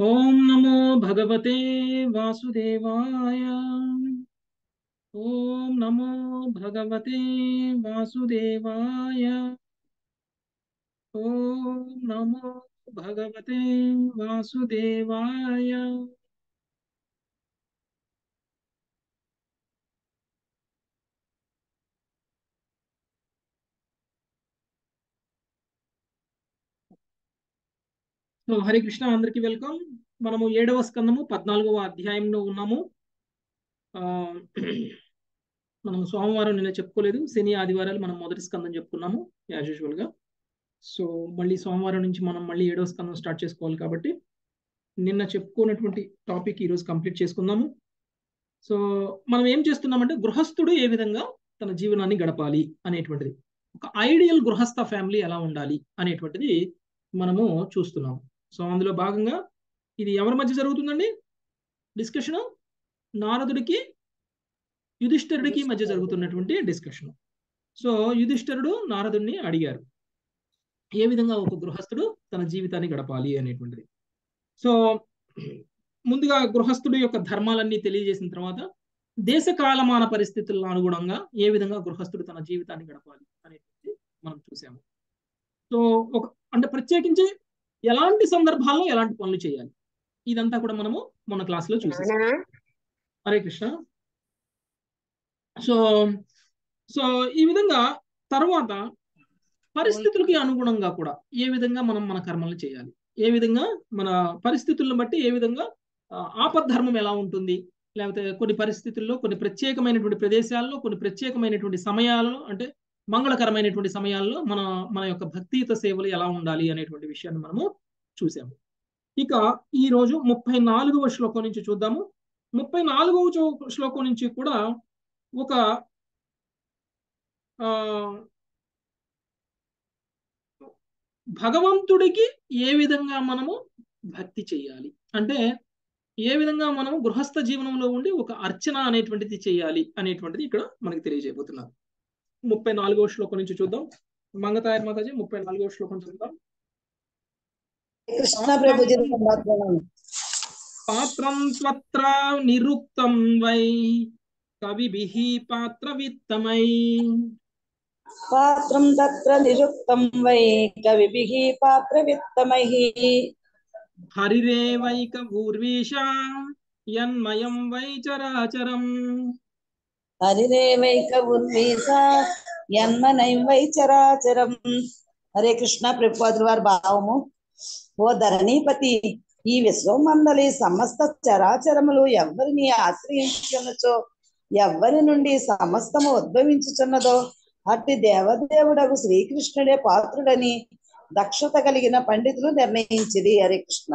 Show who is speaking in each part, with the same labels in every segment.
Speaker 1: ఓం నమో భగవతే వాసుదేవాయ ఓం నమో భగవతే వాసుదేవాయ ఓం నమో భగవతే వాసుదేవాయ సో హరే కృష్ణ అందరికి వెల్కమ్ మనము ఏడవ స్కందము పద్నాలుగవ అధ్యాయంలో ఉన్నాము ఆ మనం సోమవారం నిన్న చెప్పుకోలేదు శని ఆదివారాలు మనం మొదటి స్కందం చెప్పుకున్నాము యాజ్ యూజువల్ గా సో మళ్ళీ సోమవారం నుంచి మనం మళ్ళీ ఏడవ స్కందం స్టార్ట్ చేసుకోవాలి కాబట్టి నిన్న చెప్పుకున్నటువంటి టాపిక్ ఈరోజు కంప్లీట్ చేసుకుందాము సో మనం ఏం చేస్తున్నామంటే గృహస్థుడు ఏ విధంగా తన జీవనాన్ని గడపాలి అనేటువంటిది ఒక ఐడియల్ గృహస్థ ఫ్యామిలీ ఎలా ఉండాలి అనేటువంటిది మనము చూస్తున్నాము సో అందులో భాగంగా ఇది ఎవరి మధ్య జరుగుతుందండి డిస్కషన్ నారదుడికి యుధిష్ఠరుడికి మధ్య జరుగుతున్నటువంటి డిస్కషన్ సో యుధిష్ఠరుడు నారదుడిని అడిగారు ఏ విధంగా ఒక గృహస్థుడు తన జీవితాన్ని గడపాలి అనేటువంటిది సో ముందుగా గృహస్థుడు యొక్క ధర్మాలన్నీ తెలియజేసిన తర్వాత దేశ కాలమాన పరిస్థితుల అనుగుణంగా ఏ విధంగా గృహస్థుడు తన జీవితాన్ని గడపాలి అనేటువంటి మనం చూసాము సో ఒక అంటే ప్రత్యేకించి ఎలాంటి సందర్భాల్లో ఎలాంటి పనులు చేయాలి ఇదంతా కూడా మనము మొన్న క్లాస్ లో చూసాం హరే కృష్ణ సో సో ఈ విధంగా తర్వాత పరిస్థితులకి అనుగుణంగా కూడా ఏ విధంగా మనం మన కర్మలు చేయాలి ఏ విధంగా మన పరిస్థితులను బట్టి ఏ విధంగా ఆపద్ధర్మం ఎలా ఉంటుంది లేకపోతే కొన్ని పరిస్థితుల్లో కొన్ని ప్రత్యేకమైనటువంటి ప్రదేశాల్లో కొన్ని ప్రత్యేకమైనటువంటి సమయాల్లో అంటే మంగళకరమైనటువంటి సమయాల్లో మన మన యొక్క భక్తియుత సేవలు ఎలా ఉండాలి అనేటువంటి విషయాన్ని మనము చూసాము ఇక ఈ రోజు ముప్పై నాలుగవ శ్లోకం నుంచి చూద్దాము ముప్పై నాలుగవ శ్లోకం నుంచి కూడా ఒక ఆ భగవంతుడికి ఏ విధంగా మనము భక్తి చేయాలి అంటే ఏ విధంగా మనం గృహస్థ జీవనంలో ఉండి ఒక అర్చన అనేటువంటిది చేయాలి అనేటువంటిది ఇక్కడ మనకి తెలియజేయబోతున్నారు ముప్పై నాలుగవ శ్లోకం నుంచి చూద్దాం మంగతాయర్ మాతాజీ ముప్పై నాలుగవ శ్లోకం చూద్దాం
Speaker 2: కృష్ణ ప్రభుజీ
Speaker 1: పాత్రం త్వత్ర నిరుక్తం వై కవిభిః పాత్రవిత్తమై
Speaker 2: పాత్రం తత్ర నిరుక్తం వై కవిభిః పాత్రవిత్తమైః
Speaker 1: హరిరేవైక ఊర్వీష యన్మయం వై చరాచరం
Speaker 2: హరిరేవైక ఉర్వీస యన్మనైం వై చరాచరం హరే కృష్ణ ప్రభుపాదుల వారి భావము ఓ ధరణీపతి ఈ విశ్వమందలి సమస్త చరాచరములు ఎవరిని ఆశ్రయించున్నచో ఎవరి నుండి సమస్తము ఉద్భవించుచున్నదో అట్టి దేవదేవుడకు శ్రీకృష్ణుడే పాత్రుడని దక్షత కలిగిన పండితులు నిర్ణయించింది హరే కృష్ణ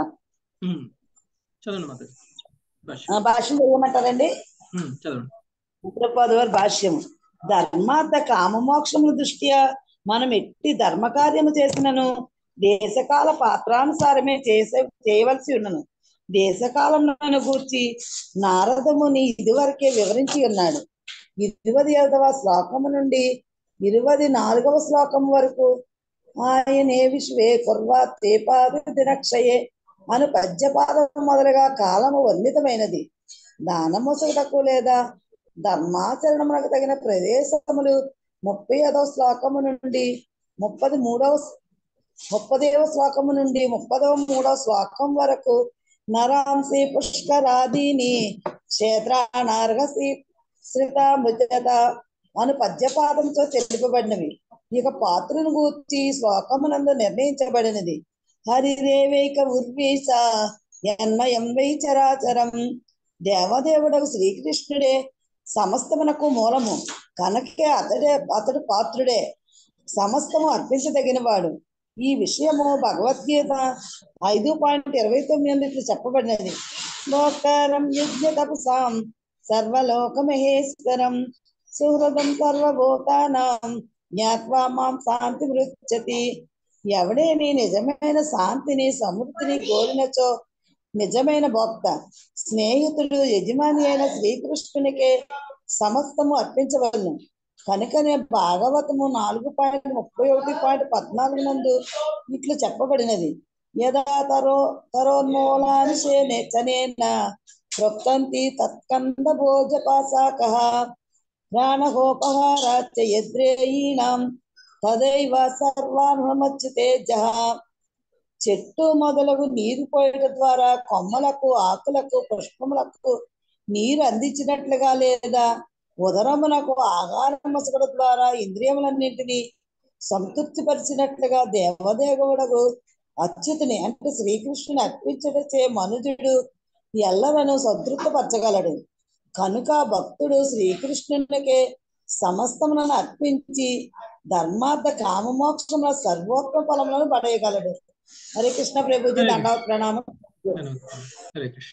Speaker 1: చదవండి మాత
Speaker 2: భాష్యం చదవమంటారండి
Speaker 1: చదవండి
Speaker 2: ఉత్తరపాదవారి భాష్యం ధర్మార్థ కామమోక్షముల దృష్ట్యా మనం ఎట్టి ధర్మ కార్యము చేసినను దేశకాల పాత్రానుసారమే చేసే చేయవలసి ఉన్నను దేశకాలంలో గూర్చి నారదముని ఇదివరకే వివరించి ఉన్నాడు ఇరువది ఐదవ శ్లోకము నుండి ఇరువది నాలుగవ శ్లోకం వరకు ఆయనే విశ్వే కుర్వా తేపాది దినక్షయే అను పద్యపాదం మొదలుగా కాలము వర్ణితమైనది దానముసటకు లేదా ధర్మాచరణములకు తగిన ప్రదేశములు ముప్పై ఐదవ శ్లోకము నుండి ముప్పది మూడవ ముప్పదేవ శ్లోకము నుండి ముప్పదవ మూడవ శ్లోకం వరకు నరాంసి పుష్కరాదీని క్షేత్రానార్హసి శ్రితామృత అను పద్యపాదంతో తెలుపబడినవి ఇక పాత్రను గూర్చి శ్లోకమునందు నిర్ణయించబడినది హరిరేవైక ఉర్వీస ఎన్మయం వై చరాచరం దేవదేవుడకు శ్రీకృష్ణుడే సమస్తమునకు మూలము కనుకే అతడే అతడు పాత్రుడే సమస్తము అర్పించదగినవాడు ఈ విషయము భగవద్గీత ఐదు పాయింట్ ఇరవై తొమ్మిది చెప్పబడినది లోకారం యజ్ఞ తపసాం సర్వలోకమహేశ్వరం సుహృదం సర్వభూతానాం జ్ఞాత్వా మాం శాంతి మృచ్చతి ఎవడేని నిజమైన శాంతిని సమృద్ధిని కోరినచో నిజమైన భోక్త స్నేహితుడు యజమాని అయిన శ్రీకృష్ణునికే సమస్తము అర్పించవలను కనుకనే భాగవతము నాలుగు పాయింట్ ముప్పై ఒకటి పాయింట్ పద్నాలుగు నందు ఇట్లు చెప్పబడినది యదా తరో తరోన్మూలాని శేనేన ప్రొక్తంతి తత్కంద భోజపాసాకః ప్రాణహోపహారాచ్చ యద్రేయీణాం తదైవ సర్వానుమచ్యుతేజః చెట్టు మొదలగు నీరు పోయట ద్వారా కొమ్మలకు ఆకులకు పుష్పములకు నీరు అందించినట్లుగా లేదా ఉదరమునకు ఆహారం మసకడం ద్వారా ఇంద్రియములన్నింటినీ సంతృప్తి పరిచినట్లుగా దేవదేవుడకు అచ్యుతుని అంటే శ్రీకృష్ణుని అర్పించటచే మనుజుడు ఎల్లవను సంతృప్తపరచగలడు కనుక భక్తుడు శ్రీకృష్ణునికే సమస్తములను అర్పించి ధర్మార్థ కామమోక్షముల సర్వోత్తమ ఫలములను పడేయగలడు హరే కృష్ణ ప్రభుజీ
Speaker 1: హరే
Speaker 2: దండవ ప్రణామం
Speaker 1: హరే కృష్ణ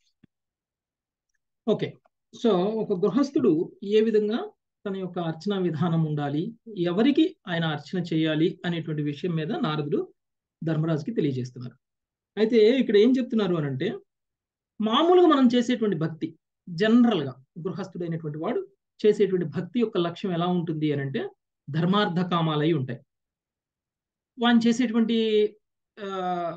Speaker 1: ఓకే సో ఒక గృహస్థుడు ఏ విధంగా తన యొక్క అర్చన విధానం ఉండాలి ఎవరికి ఆయన అర్చన చేయాలి అనేటువంటి విషయం మీద నారదుడు ధర్మరాజుకి తెలియజేస్తున్నారు అయితే ఇక్కడ ఏం చెప్తున్నారు అని అంటే మామూలుగా మనం చేసేటువంటి భక్తి జనరల్ గా గృహస్థుడైనటువంటి వాడు చేసేటువంటి భక్తి యొక్క లక్ష్యం ఎలా ఉంటుంది అని అంటే ధర్మార్థ కామాలై ఉంటాయి వాని చేసేటువంటి ఆ,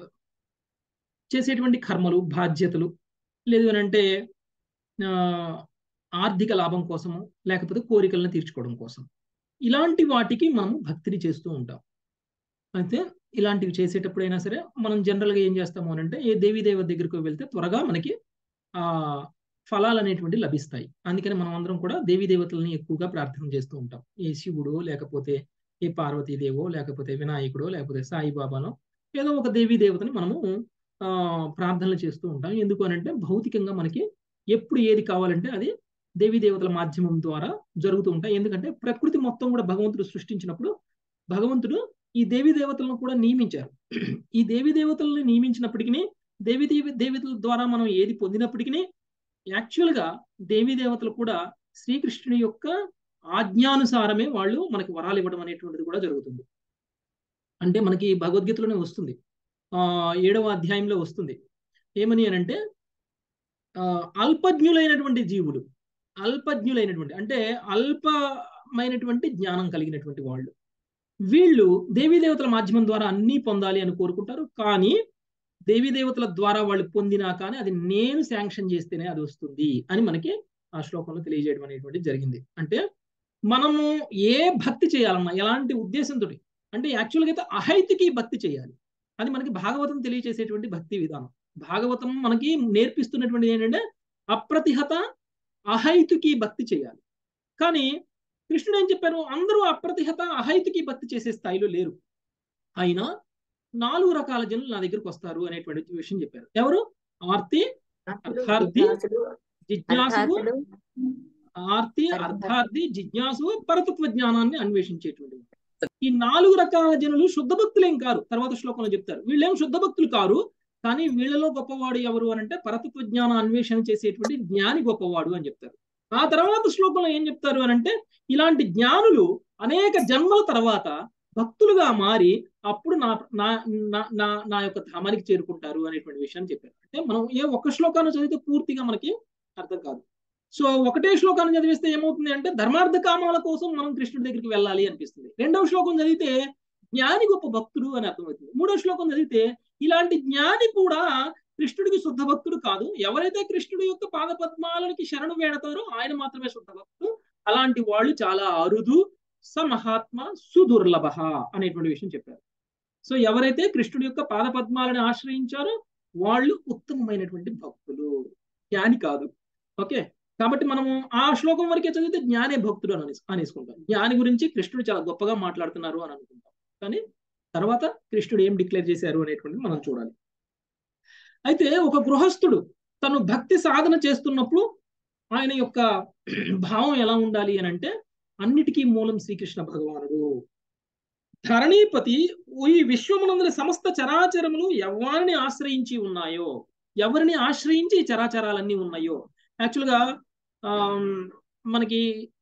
Speaker 1: చేసేటువంటి కర్మలు బాధ్యతలు లేదు అని అంటే ఆ, ఆర్థిక లాభం కోసము లేకపోతే కోరికలను తీర్చుకోవడం కోసం ఇలాంటి వాటికి మనం భక్తిని చేస్తూ ఉంటాం అయితే ఇలాంటివి చేసేటప్పుడైనా సరే మనం జనరల్గా ఏం చేస్తాము అని అంటే ఏ దేవీ దేవ దగ్గరికి వెళ్తే త్వరగా మనకి ఆ ఫలాలు అనేటువంటి లభిస్తాయి అందుకని మనం అందరం కూడా దేవీ దేవతల్ని ఎక్కువగా ప్రార్థన చేస్తూ ఉంటాం ఏ శివుడు లేకపోతే ఏ పార్వతీదేవో లేకపోతే వినాయకుడో లేకపోతే సాయిబాబానో ఏదో ఒక దేవీ దేవతని మనము ఆ ప్రార్థనలు చేస్తూ ఉంటాం ఎందుకు అని అంటే భౌతికంగా మనకి ఎప్పుడు ఏది కావాలంటే అది దేవీ దేవతల మాధ్యమం ద్వారా జరుగుతూ ఉంటాయి ఎందుకంటే ప్రకృతి మొత్తం కూడా భగవంతుడు సృష్టించినప్పుడు భగవంతుడు ఈ దేవీ దేవతలను కూడా నియమించారు ఈ దేవీ దేవతలను నియమించినప్పటికీ దేవీ దేవి దేవతల ద్వారా మనం ఏది పొందినప్పటికీ యాక్చువల్ గా దేవీ దేవతలు కూడా శ్రీకృష్ణుని యొక్క ఆజ్ఞానుసారమే వాళ్ళు మనకి వరాలు ఇవ్వడం అనేటువంటిది కూడా జరుగుతుంది అంటే మనకి భగవద్గీతలోనే వస్తుంది ఆ ఏడవ అధ్యాయంలో వస్తుంది ఏమని అని అంటే ఆ, అల్పజ్ఞులైనటువంటి జీవులు అల్పజ్ఞులైనటువంటి అంటే అల్పమైనటువంటి జ్ఞానం కలిగినటువంటి వాళ్ళు వీళ్ళు దేవీ దేవతల మాధ్యమం ద్వారా అన్నీ పొందాలి అని కోరుకుంటారు కానీ దేవీ దేవతల ద్వారా వాళ్ళు పొందినా కానీ అది నేను శాంక్షన్ చేస్తేనే అది వస్తుంది అని మనకి ఆ శ్లోకంలో తెలియజేయడం అనేటువంటి జరిగింది అంటే మనము ఏ భక్తి చేయాలన్నా ఎలాంటి ఉద్దేశంతో అంటే యాక్చువల్గా అయితే అహైతికి భక్తి చేయాలి అది మనకి భాగవతం తెలియజేసేటువంటి భక్తి విధానం భాగవతం మనకి నేర్పిస్తున్నటువంటి ఏంటంటే అప్రతిహత అహైతుకి భక్తి చేయాలి కానీ కృష్ణుడు ఏం చెప్పారు అందరూ అప్రతిహత అహైతుకి భక్తి చేసే స్థాయిలో లేరు అయినా నాలుగు రకాల జనులు నా దగ్గరకు వస్తారు అనేటువంటి విషయం చెప్పారు ఎవరు ఆర్తి అర్థార్థి జిజ్ఞాసువు ఆర్తి అర్థార్థి జిజ్ఞాసు పరతత్వ జ్ఞానాన్ని అన్వేషించేటువంటి వారు. ఈ నాలుగు రకాల జనులు శుద్ధ భక్తులేం కారు తర్వాత శ్లోకంలో చెప్తారు వీళ్ళేం శుద్ధ భక్తులు కారు కానీ వీళ్ళలో గొప్పవాడు ఎవరు అని అంటే పరతత్వ జ్ఞాన అన్వేషణ చేసేటువంటి జ్ఞాని గొప్పవాడు అని చెప్తారు ఆ తర్వాత శ్లోకంలో ఏం చెప్తారు అని అంటే ఇలాంటి జ్ఞానులు అనేక జన్మల తర్వాత భక్తులుగా మారి అప్పుడు నా నా నా- నా నా యొక్క ధామానికి చేరుకుంటారు అనేటువంటి విషయాన్ని చెప్పారు అంటే మనం ఏ ఒక్క శ్లోకాన్ని చదివితే పూర్తిగా మనకి అర్థం కాదు సో ఒకటే శ్లోకాన్ని చదివిస్తే ఏమవుతుంది అంటే ధర్మార్థ కామాల కోసం మనం కృష్ణుడి దగ్గరికి వెళ్ళాలి అనిపిస్తుంది రెండవ శ్లోకం చదివితే జ్ఞాని గొప్ప భక్తుడు అని అర్థమవుతుంది మూడో శ్లోకం చదివితే ఇలాంటి జ్ఞాని కూడా కృష్ణుడికి శుద్ధ భక్తుడు కాదు ఎవరైతే కృష్ణుడి యొక్క పాద పద్మాలకి శరణు వేడతారో ఆయన మాత్రమే శుద్ధ భక్తుడు అలాంటి వాళ్ళు చాలా అరుదు స మహాత్మ సుదుర్లభ అనేటువంటి విషయం చెప్పారు సో ఎవరైతే కృష్ణుడి యొక్క పాద పద్మాలను ఆశ్రయించారో వాళ్ళు ఉత్తమమైనటువంటి భక్తులు జ్ఞాని కాదు ఓకే కాబట్టి మనము ఆ శ్లోకం వరకే చదివితే జ్ఞానే భక్తుడు అని అనేసు- అనేసుకుంటాం జ్ఞాని గురించి కృష్ణుడు చాలా గొప్పగా మాట్లాడుతున్నారు అని అనుకుంటాం కానీ తర్వాత కృష్ణుడు ఏం డిక్లేర్ చేశారు అనేటువంటిది మనం చూడాలి అయితే ఒక గృహస్థుడు తను భక్తి సాధన చేస్తున్నప్పుడు ఆయన యొక్క భావం ఎలా ఉండాలి అని అంటే అన్నిటికీ మూలం శ్రీకృష్ణ భగవానుడు ధరణీపతి ఈ విశ్వమునందుల సమస్త చరాచరములు ఎవరిని ఆశ్రయించి ఉన్నాయో ఎవరిని ఆశ్రయించి ఈ చరాచరాలన్నీ ఉన్నాయో యాక్చువల్గా ఆమ్, మనకి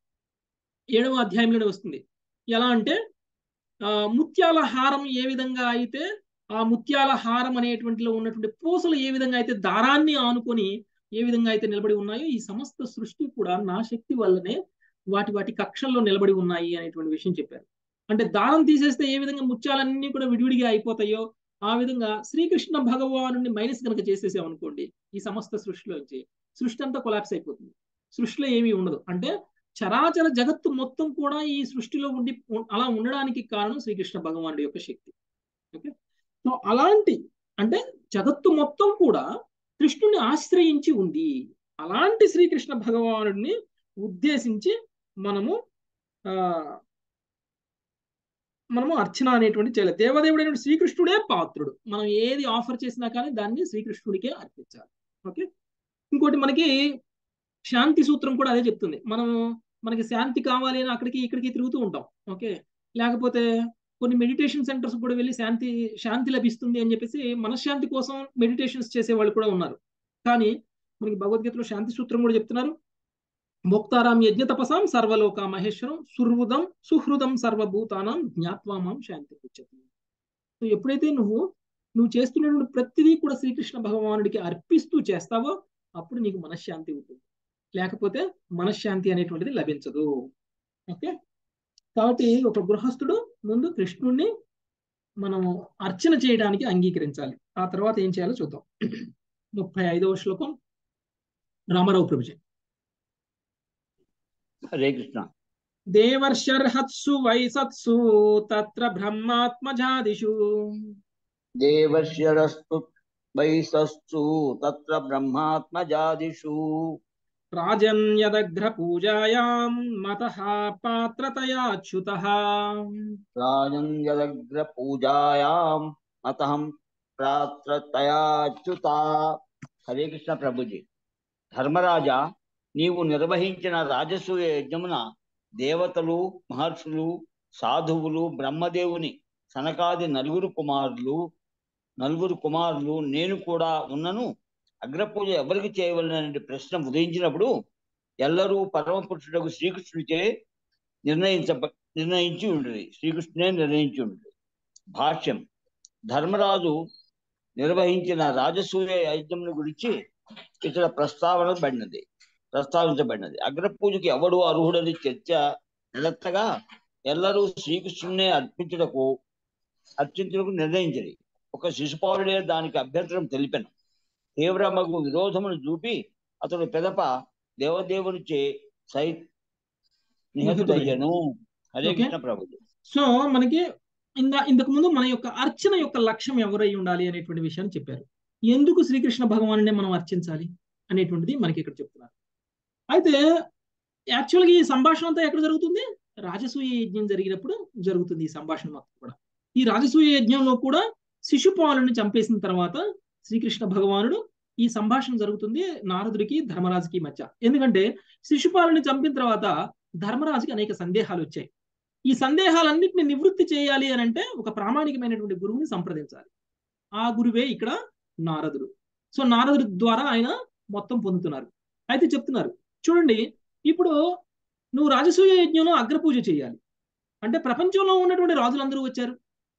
Speaker 1: ఏడవ అధ్యాయంలోనే వస్తుంది ఎలా అంటే ఆ, ముత్యాల హారం ఏ విధంగా అయితే ఆ ముత్యాల హారం అనేటువంటిలో ఉన్నటువంటి పూసలు ఏ విధంగా అయితే దారాన్ని ఆనుకొని ఏ విధంగా అయితే నిలబడి ఉన్నాయో ఈ సమస్త సృష్టి కూడా నా శక్తి వల్లనే వాటి వాటి కక్షల్లో నిలబడి ఉన్నాయి అనేటువంటి విషయం చెప్పారు అంటే దారం తీసేస్తే ఏ విధంగా ముత్యాలన్నీ కూడా విడివిడిగా అయిపోతాయో ఆ విధంగా శ్రీకృష్ణ భగవాను మైనస్ కనుక చేసేసాం అనుకోండి ఈ సమస్త సృష్టిలోంచి సృష్టి అంతా కొలాప్స్ అయిపోతుంది సృష్టిలో ఏమీ ఉండదు అంటే చరాచర జగత్తు మొత్తం కూడా ఈ సృష్టిలో ఉండి అలా ఉండడానికి కారణం శ్రీకృష్ణ భగవానుడి యొక్క శక్తి ఓకే సో అలాంటి అంటే జగత్తు మొత్తం కూడా కృష్ణుని ఆశ్రయించి ఉంది అలాంటి శ్రీకృష్ణ భగవానుడిని ఉద్దేశించి మనము ఆ మనము అర్చన అనేటువంటి చేయాలి దేవదేవుడైన శ్రీకృష్ణుడే పాత్రుడు మనం ఏది ఆఫర్ చేసినా కానీ దాన్ని శ్రీకృష్ణుడికే అర్పించాలి ఓకే ఇంకోటి మనకి శాంతి సూత్రం కూడా అదే చెప్తుంది మనం మనకి శాంతి కావాలి అని అక్కడికి ఇక్కడికి తిరుగుతూ ఉంటాం ఓకే లేకపోతే కొన్ని మెడిటేషన్ సెంటర్స్ కూడా వెళ్ళి శాంతి శాంతి లభిస్తుంది అని చెప్పేసి మనశ్శాంతి కోసం మెడిటేషన్స్ చేసే వాళ్ళు కూడా ఉన్నారు కానీ మనకి భగవద్గీతలో శాంతి సూత్రం కూడా చెప్తున్నారు భోక్తారాం యజ్ఞ తపసాం సర్వలోక మహేశ్వరం సుహృదం సుహృదం సర్వభూతానం జ్ఞాత్వామాం శాంతి పుచ్చతి సో ఎప్పుడైతే నువ్వు నువ్వు చేస్తున్నటువంటి ప్రతిదీ కూడా శ్రీకృష్ణ భగవానుడికి అర్పిస్తూ చేస్తావో అప్పుడు నీకు మనశ్శాంతి ఉంటుంది లేకపోతే మనశ్శాంతి అనేటువంటిది లభించదు ఓకే కాబట్టి ఒక గృహస్థుడు ముందు కృష్ణుణ్ణి మనం అర్చన చేయడానికి అంగీకరించాలి ఆ తర్వాత ఏం చేయాలో చూద్దాం ముప్పై ఐదవ శ్లోకం రామారావు ప్రభుజీ
Speaker 3: హరే కృష్ణ
Speaker 1: దేవర్షర్హత్సు వైసత్సు తత్ర బ్రహ్మాత్మజాదిషు
Speaker 3: దేవర్షరస్తు వైసస్సు తత్ర బ్రహ్మాత్మజాదిషు
Speaker 1: రాజన్ యదగ్ర పూజాయాం మతః పాత్రతయాచ్యుతః
Speaker 3: రాజన్ యదగ్ర పూజాయాం మతహం ప్రాత్రతయాచ్యుత హరే కృష్ణ ప్రభుజీ ధర్మరాజా నీవు నిర్వహించిన రాజసూయ యజ్ఞమున దేవతలు మహర్షులు సాధువులు బ్రహ్మదేవుని సనకాది నలుగురు కుమారులు నలుగురు కుమారులు నేను కూడా ఉన్నను అగ్రపూజ ఎవరికి చేయవలననే ప్రశ్న ఉదయించినప్పుడు ఎల్లరూ పరమపురుషుడకు శ్రీకృష్ణుడిచే నిర్ణయించ నిర్ణయించి ఉండేది శ్రీకృష్ణుడే నిర్ణయించి ఉండేది భాష్యం ధర్మరాజు నిర్వహించిన రాజసూయ యజ్ఞమును గురించి ఇక్కడ ప్రస్తావన పడినది ప్రస్తావించబడినది అగ్రపూజకి ఎవడు అర్హుడని చర్చ నిలత్తగా ఎల్లరూ శ్రీకృష్ణునే అర్పించుటకు అర్చించుటకు నిర్ణయించది ఒక శిశుపాలుడే దానికి అభ్యంతరం తెలిపాను తీవ్రమగు విరోధమును చూపి అతడు పెదప దేవదేవునిచే సై నిహతుడయ్యను హరే
Speaker 1: Okay.
Speaker 3: కృష్ణ ప్రభు
Speaker 1: సో మనకి ఇందా ఇంతకు ముందు మన యొక్క అర్చన యొక్క లక్ష్యం ఎవరై ఉండాలి అనేటువంటి విషయాన్ని చెప్పారు ఎందుకు శ్రీకృష్ణ భగవానునే మనం అర్చించాలి అనేటువంటిది మనకి ఇక్కడ చెప్తున్నారు అయితే యాక్చువల్గా ఈ సంభాషణ అంతా ఎక్కడ జరుగుతుంది రాజసూయ యజ్ఞం జరిగినప్పుడు జరుగుతుంది ఈ సంభాషణ మొత్తం కూడా ఈ రాజసూయ యజ్ఞంలో కూడా శిశుపాలుని చంపేసిన తర్వాత శ్రీకృష్ణ భగవానుడు ఈ సంభాషణ జరుగుతుంది నారదుడికి ధర్మరాజుకి మధ్య ఎందుకంటే శిశుపాలుని చంపిన తర్వాత ధర్మరాజుకి అనేక సందేహాలు వచ్చాయి ఈ సందేహాలన్నింటిని నివృత్తి చేయాలి అని అంటే ఒక ప్రామాణికమైనటువంటి గురువుని సంప్రదించాలి ఆ గురువే ఇక్కడ నారదుడు సో నారదుడి ద్వారా ఆయన మొత్తం పొందుతున్నారు అయితే చెప్తున్నారు చూడండి ఇప్పుడు నువ్వు రాజసూయ యజ్ఞంలో అగ్రపూజ చేయాలి అంటే ప్రపంచంలో ఉన్నటువంటి రాజులందరూ వచ్చారు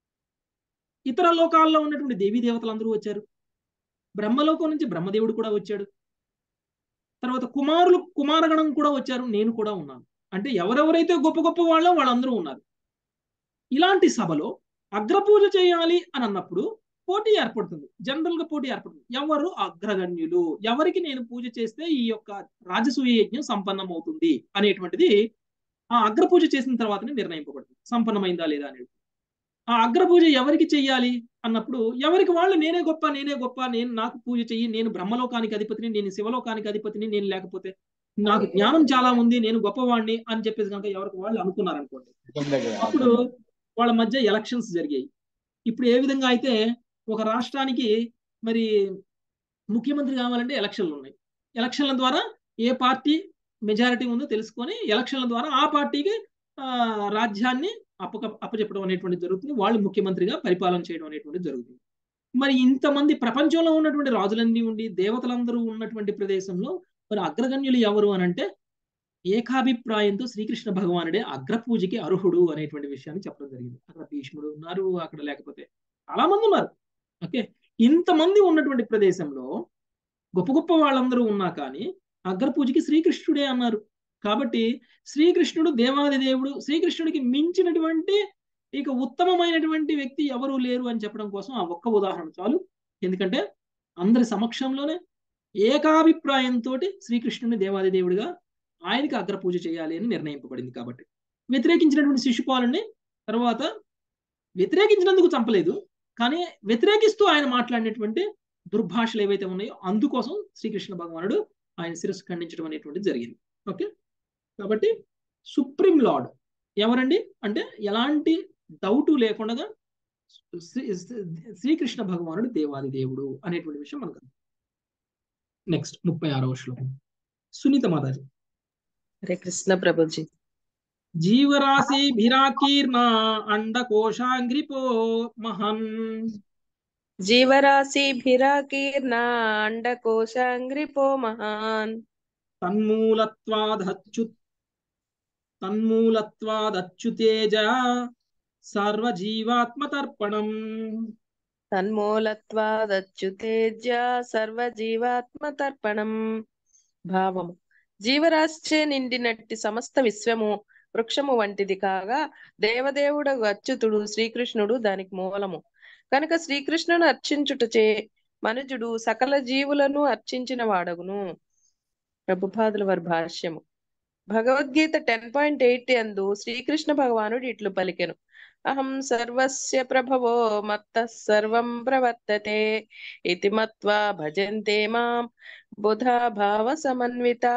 Speaker 1: ఇతర లోకాల్లో ఉన్నటువంటి దేవీ దేవతలందరూ వచ్చారు బ్రహ్మలోకం నుంచి బ్రహ్మదేవుడు కూడా వచ్చాడు తర్వాత కుమారులు కుమారగణం కూడా వచ్చారు నేను కూడా ఉన్నాను అంటే ఎవరెవరైతే గొప్ప గొప్ప వాళ్ళో వాళ్ళందరూ ఉన్నారు ఇలాంటి సభలో అగ్రపూజ చేయాలి అని అన్నప్పుడు పోటీ ఏర్పడుతుంది జనరల్ గా పోటీ ఏర్పడుతుంది ఎవరు అగ్రగణ్యులు ఎవరికి నేను పూజ చేస్తే ఈ యొక్క రాజసూయ యజ్ఞం సంపన్నం అవుతుంది అనేటువంటిది ఆ అగ్రపూజ చేసిన తర్వాతనే నిర్ణయింపబడుతుంది సంపన్నమైందా లేదా అనేది ఆ అగ్రపూజ ఎవరికి చెయ్యాలి అన్నప్పుడు ఎవరికి వాళ్ళు నేనే గొప్ప నేనే గొప్ప నేను నాకు పూజ చెయ్యి నేను బ్రహ్మలోకానికి అధిపతిని నేను శివలోకానికి అధిపతిని నేను లేకపోతే నాకు జ్ఞానం చాలా ఉంది నేను గొప్పవాడిని అని చెప్పేసి కనుక ఎవరికి వాళ్ళు అనుకున్నారు అనుకోండి అప్పుడు వాళ్ళ మధ్య ఎలక్షన్స్ జరిగాయి ఇప్పుడు ఏ విధంగా అయితే ఒక రాష్ట్రానికి మరి ముఖ్యమంత్రి కావాలంటే ఎలక్షన్లు ఉన్నాయి ఎలక్షన్ల ద్వారా ఏ పార్టీ మెజారిటీ ఉందో తెలుసుకొని ఎలక్షన్ల ద్వారా ఆ పార్టీకి ఆ, రాజ్యాన్ని అప్పక అప్పచెప్పడం అనేటువంటి జరుగుతుంది వాళ్ళు ముఖ్యమంత్రిగా పరిపాలన చేయడం అనేటువంటి జరుగుతుంది మరి ఇంతమంది ప్రపంచంలో ఉన్నటువంటి రాజులన్నీ ఉండి దేవతలందరూ ఉన్నటువంటి ప్రదేశంలో మరి అగ్రగణ్యులు ఎవరు అని అంటే ఏకాభిప్రాయంతో శ్రీకృష్ణ భగవానుడే అగ్రపూజకి అర్హుడు అనేటువంటి విషయాన్ని చెప్పడం జరిగింది అక్కడ భీష్ముడు ఉన్నారు అక్కడ లేకపోతే చాలా మంది ఉన్నారు ఓకే ఇంతమంది ఉన్నటువంటి ప్రదేశంలో గొప్ప గొప్ప వాళ్ళందరూ ఉన్నా కానీ అగ్రపూజకి శ్రీకృష్ణుడే అన్నారు కాబట్టి శ్రీకృష్ణుడు దేవాది దేవుడు శ్రీకృష్ణుడికి మించినటువంటి ఇక ఉత్తమమైనటువంటి వ్యక్తి ఎవరు లేరు అని చెప్పడం కోసం ఆ ఒక్క ఉదాహరణ చాలు ఎందుకంటే అందరి సమక్షంలోనే ఏకాభిప్రాయంతో శ్రీకృష్ణుని దేవాది దేవుడిగా ఆయనకి అగ్రపూజ చేయాలి అని నిర్ణయింపబడింది కాబట్టి వ్యతిరేకించినటువంటి శిశుపాలుని తర్వాత వ్యతిరేకించినందుకు చంపలేదు కానీ వ్యతిరేకిస్తూ ఆయన మాట్లాడినటువంటి దుర్భాషలు ఏవైతే ఉన్నాయో అందుకోసం శ్రీకృష్ణ భగవానుడు ఆయన శిరస్సు ఖండించడం అనేటువంటిది జరిగింది ఓకే కాబట్టి సుప్రీం లార్డ్ ఎవరండి అంటే ఎలాంటి డౌట్ లేకుండా శ్రీ శ్రీకృష్ణ భగవానుడు దేవాది దేవుడు అనేటువంటి విషయం మనకు నెక్స్ట్ ముప్పై ఆరవ శ్లోకం సునీత మాతాజీ
Speaker 4: హరే కృష్ణ ప్రభుజీ
Speaker 1: జీవరాశి భిరాకీర్ణ అండకోశాంగ్రిపో మహన్
Speaker 4: జీవరాశిభిరాకీర్ణ అండకోశాంగ్రిపో మహాన్
Speaker 1: తన్మూలత్వాదచ్చు తన్మూలత్వాదచ్యుతేజ సర్వజీవాత్మతర్పణం
Speaker 4: తన్మూలత్వాదచ్యుతేజ్య సర్వజీవాత్మతర్పణం భావము జీవరాశిచే నిండినట్టి సమస్త విశ్వము వృక్షము వంటిది కాగా దేవదేవుడు అచ్యుతుడు శ్రీకృష్ణుడు దానికి మూలము కనుక శ్రీకృష్ణును అర్చించుటచే మనుజుడు సకల జీవులను అర్చించిన వాడగును ప్రభుపాదుల వారి భాష్యము భగవద్గీత టెన్ పాయింట్ ఎయిట్ అందు శ్రీకృష్ణ భగవానుడు ఇట్లు పలికెను అహం సర్వస్య ప్రభవో మత్త సర్వం ప్రవర్తతే ఇతి మత్వా భజంతే మాం బుధా భావ సమన్వితా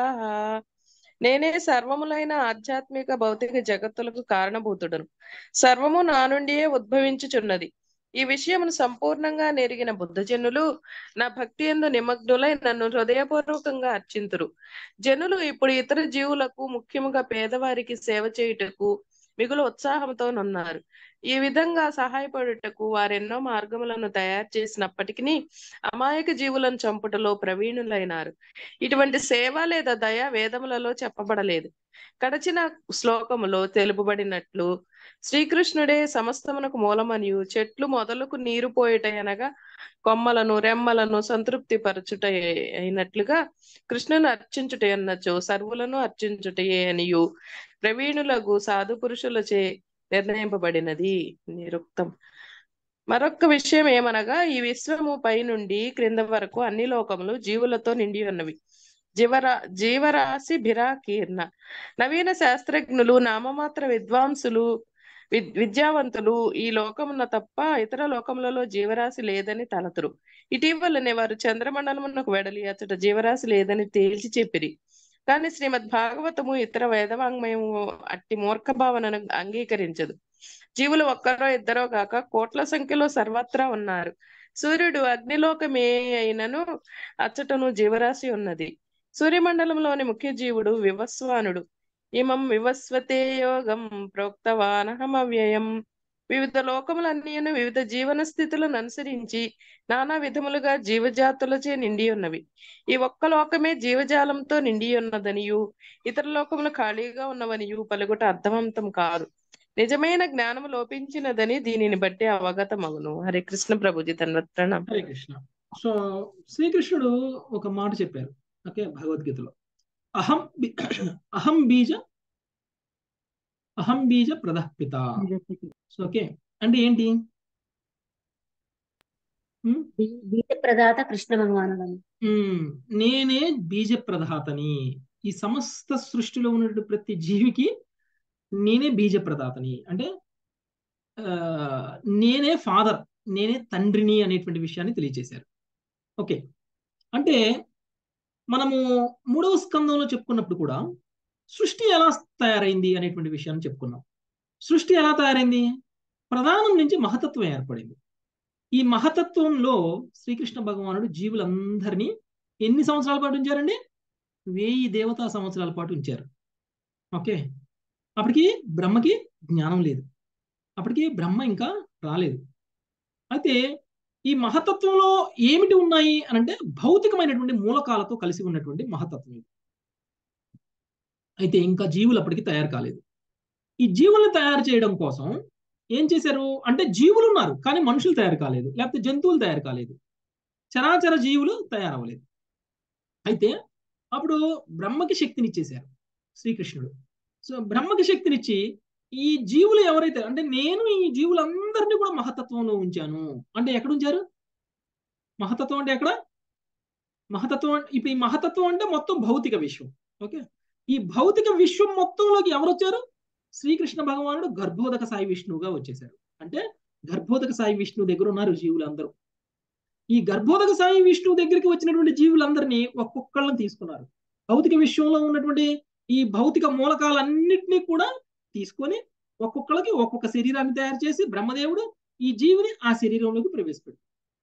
Speaker 4: నేనే సర్వములైన ఆధ్యాత్మిక భౌతిక జగత్తులకు కారణభూతుడను సర్వము నా నుండియే ఉద్భవించుచున్నది ఈ విషయమును సంపూర్ణంగా నెరిగిన బుద్ధజనులు నా భక్తి ఎందు నిమగ్నులై నన్ను హృదయపూర్వకంగా అర్చింతురు జనులు ఇప్పుడు ఇతర జీవులకు ముఖ్యముగా పేదవారికి సేవ చేయుటకు మిగులు ఉత్సాహంతో నున్నారు ఈ విధంగా సహాయపడుటకు వారెన్నో మార్గములను తయారు చేసినప్పటికీ అమాయక జీవులను చంపుటలో ప్రవీణులైనారు ఇటువంటి సేవ లేదా దయ వేదములలో చెప్పబడలేదు కడచిన శ్లోకములో తెలుపబడినట్లు శ్రీకృష్ణుడే సమస్తమునకు మూలమనియు చెట్లు మొదలకు నీరు పోయిట అనగా కొమ్మలను రెమ్మలను సంతృప్తి పరచుట అయినట్లుగా కృష్ణును అర్చించుట అన్నచో సర్వులను అర్చించుటయే అనియు ప్రవీణులకు సాధు పురుషులచే నిర్ణయింపబడినది నిరుక్తం మరొక విషయం ఏమనగా ఈ విశ్వము పై నుండి క్రింద వరకు అన్ని లోకములు జీవులతో నిండి ఉన్నవి జీవరా జీవరాశి భిరాకీర్ణ నవీన శాస్త్రజ్ఞులు నామమాత్ర విద్వాంసులు విద్ విద్యావంతులు ఈ లోకమున తప్ప ఇతర లోకములలో జీవరాశి లేదని తలతురు ఇటీవలనే వారు చంద్రమండలమునకు వెడలి అతడు జీవరాశి లేదని తేల్చి చెప్పిరి కానీ శ్రీమద్ భాగవతము ఇతర వేదవాంగ్మయము అట్టి మూర్ఖ భావనను అంగీకరించదు జీవులు ఒక్కరో ఇద్దరో కాక కోట్ల సంఖ్యలో సర్వత్రా ఉన్నారు సూర్యుడు అగ్నిలోకమే అయినను అచ్చటను జీవరాశి ఉన్నది సూర్యమండలంలోని ముఖ్య జీవుడు వివస్వానుడు ఇమం వివస్వతే యోగం ప్రోక్తవానహం అవ్యయం వివిధ లోకములన్నీను వివిధ జీవన స్థితులను అనుసరించి నానా విధములుగా జీవజాతులచే నిండి ఉన్నవి ఈ ఒక్క లోకమే జీవజాలంతో నిండి ఉన్నదనియు ఇతర లోకములు ఖాళీగా ఉన్నవనియు పలుగుట అర్థవంతం కాదు నిజమైన జ్ఞానము లోపించినదని దీనిని బట్టి అవగతమగును హరే కృష్ణ ప్రభుజీ తన్వత్రణం
Speaker 1: హరే కృష్ణ సో శ్రీకృష్ణుడు ఒక మాట చెప్పారు ఓకే భగవద్గీతలో అహం బి- అహం బీజ అహం బీజ ప్రదపిత సో ఓకే అంటే ఏంటి ఉమ్,
Speaker 5: బీజ ప్రదాత కృష్ణ భగవానుడు
Speaker 1: ఉమ్, నేనే బీజ ప్రదాతని ఈ సమస్త సృష్టిలో ఉన్నటువంటి ప్రతి జీవికి నేనే బీజ ప్రదాతని అంటే ఆ, నేనే ఫాదర్ నేనే తండ్రిని అనేటువంటి విషయాన్ని తెలియజేశారు ఓకే అంటే మనము మూడవ స్కందంలో చెప్పుకున్నప్పుడు కూడా సృష్టి ఎలా తయారైంది అనేటువంటి విషయాన్ని చెప్పుకున్నాం సృష్టి ఎలా తయారైంది ప్రధానం నుంచి మహతత్వం ఏర్పడింది ఈ మహతత్వంలో శ్రీకృష్ణ భగవానుడు జీవులందరినీ ఎన్ని సంవత్సరాల పాటు ఉంచారండి వెయ్యి దేవతా సంవత్సరాల పాటు ఉంచారు ఓకే అప్పటికి బ్రహ్మకి జ్ఞానం లేదు అప్పటికి బ్రహ్మ ఇంకా రాలేదు అయితే ఈ మహతత్వంలో ఏమిటి ఉన్నాయి అని అంటే భౌతికమైనటువంటి మూలకాలతో కలిసి ఉన్నటువంటి మహతత్వం ఇది అయితే ఇంకా జీవులు అప్పటికి తయారు కాలేదు ఈ జీవులను తయారు చేయడం కోసం ఏం చేశారు అంటే జీవులు ఉన్నారు కానీ మనుషులు తయారు కాలేదు లేకపోతే జంతువులు తయారు కాలేదు చరాచర జీవులు తయారవ్వలేదు అయితే అప్పుడు బ్రహ్మకి శక్తినిచ్చేశారు శ్రీకృష్ణుడు సో బ్రహ్మకి శక్తినిచ్చి ఈ జీవులు ఎవరైతే అంటే నేను ఈ జీవులందరినీ కూడా మహతత్వంలో ఉంచాను అంటే ఎక్కడ ఉంచారు మహతత్వం అంటే ఎక్కడ మహతత్వం అంటే- ఇప్పుడు ఈ మహతత్వం అంటే మొత్తం భౌతిక విశ్వం ఓకే ఈ భౌతిక విశ్వం మొత్తంలోకి ఎవరు వచ్చారు శ్రీకృష్ణ భగవానుడు గర్భోదక సాయి విష్ణువుగా వచ్చేసారు అంటే గర్భోదక సాయి విష్ణువు దగ్గర ఉన్నారు జీవులందరూ ఈ గర్భోదక సాయి విష్ణువు దగ్గరికి వచ్చినటువంటి జీవులందరినీ ఒక్కొక్కళ్ళని తీసుకున్నారు భౌతిక విశ్వంలో ఉన్నటువంటి ఈ భౌతిక మూలకాలన్నింటినీ కూడా తీసుకొని ఒక్కొక్కళ్ళకి ఒక్కొక్క శరీరాన్ని తయారు చేసి బ్రహ్మదేవుడు ఈ జీవిని ఆ శరీరంలోకి ప్రవేశపెట్టాడు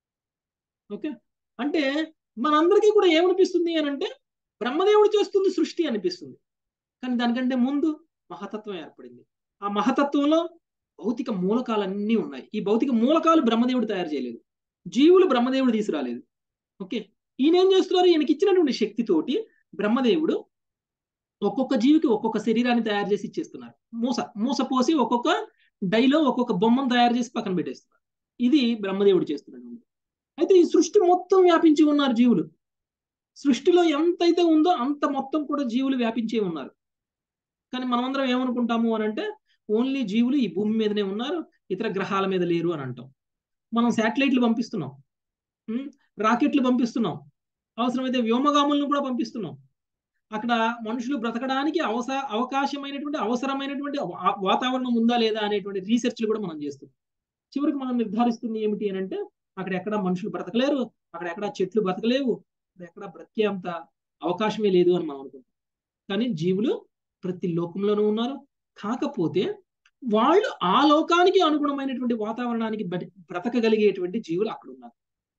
Speaker 1: ఓకే అంటే మనందరికీ కూడా ఏమనిపిస్తుంది అని అంటే బ్రహ్మదేవుడు చేస్తుంది సృష్టి అనిపిస్తుంది కానీ దానికంటే ముందు మహతత్వం ఏర్పడింది ఆ మహతత్వంలో భౌతిక మూలకాలన్నీ ఉన్నాయి ఈ భౌతిక మూలకాలు బ్రహ్మదేవుడు తయారు చేయలేదు జీవులు బ్రహ్మదేవుడు తీసుకురాలేదు ఓకే ఈయన ఏం చేస్తున్నారు ఈయనకి ఇచ్చినటువంటి శక్తితోటి బ్రహ్మదేవుడు ఒక్కొక్క జీవికి ఒక్కొక్క శరీరాన్ని తయారు చేసి ఇచ్చేస్తున్నారు మూస మూస పోసి ఒక్కొక్క డైలో ఒక్కొక్క బొమ్మను తయారు చేసి పక్కన పెట్టేస్తున్నారు ఇది బ్రహ్మదేవుడు చేస్తున్నాడు అయితే ఈ సృష్టి మొత్తం వ్యాపించి ఉన్నారు జీవులు సృష్టిలో ఎంతైతే ఉందో అంత మొత్తం కూడా జీవులు వ్యాపించే ఉన్నారు కానీ మనమందరం ఏమనుకుంటాము అని అంటే ఓన్లీ జీవులు ఈ భూమి మీదనే ఉన్నారు ఇతర గ్రహాల మీద లేరు అని అంటాం మనం శాటిలైట్లు పంపిస్తున్నాం ఉమ్, రాకెట్లు పంపిస్తున్నాం అవసరమైతే వ్యోమగాములను కూడా పంపిస్తున్నాం అక్కడ మనుషులు బ్రతకడానికి అవస అవకాశమైనటువంటి అవసరమైనటువంటి వా- వాతావరణం ఉందా లేదా అనేటువంటి రీసెర్చ్లు కూడా మనం చేస్తున్నాం చివరికి మనం నిర్ధారిస్తుంది ఏమిటి అని అంటే అక్కడ ఎక్కడ మనుషులు బ్రతకలేరు అక్కడ ఎక్కడ చెట్లు బ్రతకలేవు అక్కడ ఎక్కడ బ్రతికే అంత అవకాశమే లేదు అని మనం అనుకుంటాం కానీ జీవులు ప్రతి లోకంలోనూ ఉన్నారు కాకపోతే వాళ్ళు ఆ లోకానికి అనుగుణమైనటువంటి వాతావరణానికి బతి- బ్రతకగలిగేటువంటి జీవులు అక్కడ ఉన్నారు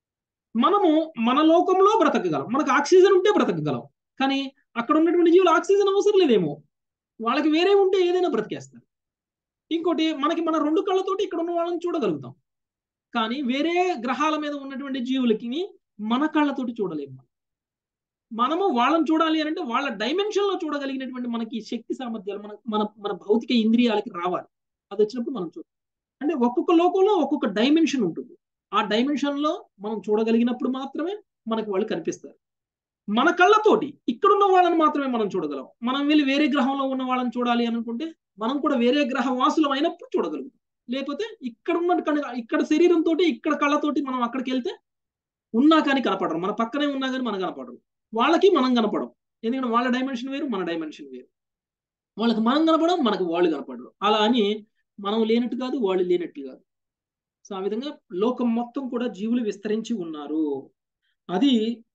Speaker 1: మనము మన లోకంలో బ్రతకగలం మనకు ఆక్సిజన్ ఉంటే బ్రతకగలం కానీ అక్కడ ఉన్నటువంటి జీవులు ఆక్సిజన్ అవసరం లేదేమో వాళ్ళకి వేరే ఉంటే ఏదైనా బ్రతికేస్తారు ఇంకోటి మనకి మన రెండు కళ్ళతోటి ఇక్కడ ఉన్న వాళ్ళని చూడగలుగుతాం కానీ వేరే గ్రహాల మీద ఉన్నటువంటి జీవులకి మన కళ్ళతోటి చూడలేము మనం. మనము వాళ్ళని చూడాలి అని అంటే వాళ్ళ డైమెన్షన్ లో చూడగలిగినటువంటి మనకి శక్తి సామర్థ్యాలు మన మన మన భౌతిక ఇంద్రియాలకి రావాలి అది వచ్చినప్పుడు మనం చూడాలి అంటే ఒక్కొక్క లోకంలో ఒక్కొక్క డైమెన్షన్ ఉంటుంది ఆ డైమెన్షన్ లో మనం చూడగలిగినప్పుడు మాత్రమే మనకు వాళ్ళు కనిపిస్తారు మన కళ్ళతోటి ఇక్కడున్న వాళ్ళని మాత్రమే మనం చూడగలం మనం వెళ్ళి వేరే గ్రహంలో ఉన్న వాళ్ళని చూడాలి అనుకుంటే మనం కూడా వేరే గ్రహ వాసులం అయినప్పుడు చూడగలుగుతాం లేకపోతే ఇక్కడ ఉన్న కను ఇక్కడ శరీరంతో ఇక్కడ కళ్ళతోటి మనం అక్కడికి వెళ్తే ఉన్నా కానీ కనపడరు మన పక్కనే ఉన్నా కానీ మనకు కనపడరు వాళ్ళకి మనం కనపడం ఎందుకంటే వాళ్ళ డైమెన్షన్ వేరు మన డైమెన్షన్ వేరు వాళ్ళకి మనం కనపడం మనకు వాళ్ళు కనపడరు అలా అని మనం లేనట్టు కాదు వాళ్ళు లేనట్టు కాదు సో ఆ విధంగా లోకం మొత్తం కూడా జీవులు విస్తరించి ఉన్నారు అది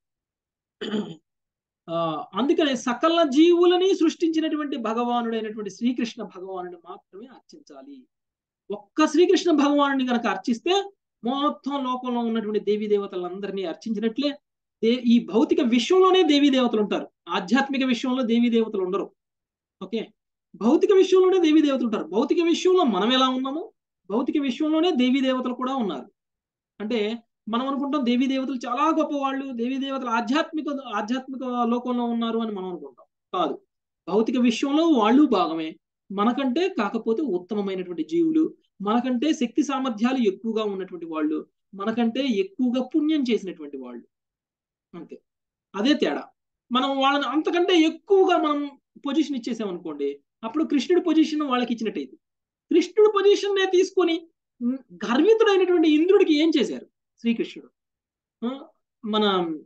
Speaker 1: ఆ అందుకనే సకల జీవులని సృష్టించినటువంటి భగవానుడైనటువంటి శ్రీకృష్ణ భగవానుని మాత్రమే అర్చించాలి ఒక్క శ్రీకృష్ణ భగవానుని కనుక అర్చిస్తే మొత్తం లోకంలో ఉన్నటువంటి దేవీ దేవతలందరినీ అర్చించినట్లే దే ఈ భౌతిక విశ్వంలోనే దేవీ దేవతలు ఉంటారు ఆధ్యాత్మిక విశ్వంలో దేవీ దేవతలు ఉండరు ఓకే భౌతిక విశ్వంలోనే దేవీ దేవతలు ఉంటారు భౌతిక విశ్వంలో మనం ఎలా ఉన్నామో భౌతిక విశ్వంలోనే దేవీ దేవతలు కూడా ఉన్నారు అంటే మనం అనుకుంటాం దేవీ దేవతలు చాలా గొప్ప వాళ్ళు దేవీ దేవతలు ఆధ్యాత్మిక ఆధ్యాత్మిక లోకంలో ఉన్నారు అని మనం అనుకుంటాం కాదు భౌతిక విశ్వంలో వాళ్ళు భాగమే మనకంటే కాకపోతే ఉత్తమమైనటువంటి జీవులు మనకంటే శక్తి సామర్థ్యాలు ఎక్కువగా ఉన్నటువంటి వాళ్ళు మనకంటే ఎక్కువగా పుణ్యం చేసినటువంటి వాళ్ళు అంతే అదే తేడా మనం వాళ్ళని అంతకంటే ఎక్కువగా మనం పొజిషన్ ఇచ్చేసాం అనుకోండి అప్పుడు కృష్ణుడి పొజిషన్ వాళ్ళకి ఇచ్చినట్టయితే కృష్ణుడి పొజిషన్ నే తీసుకొని ఉమ్, గర్వితుడైనటువంటి ఇంద్రుడికి ఏం చేశారు శ్రీకృష్ణుడు ఆ, మన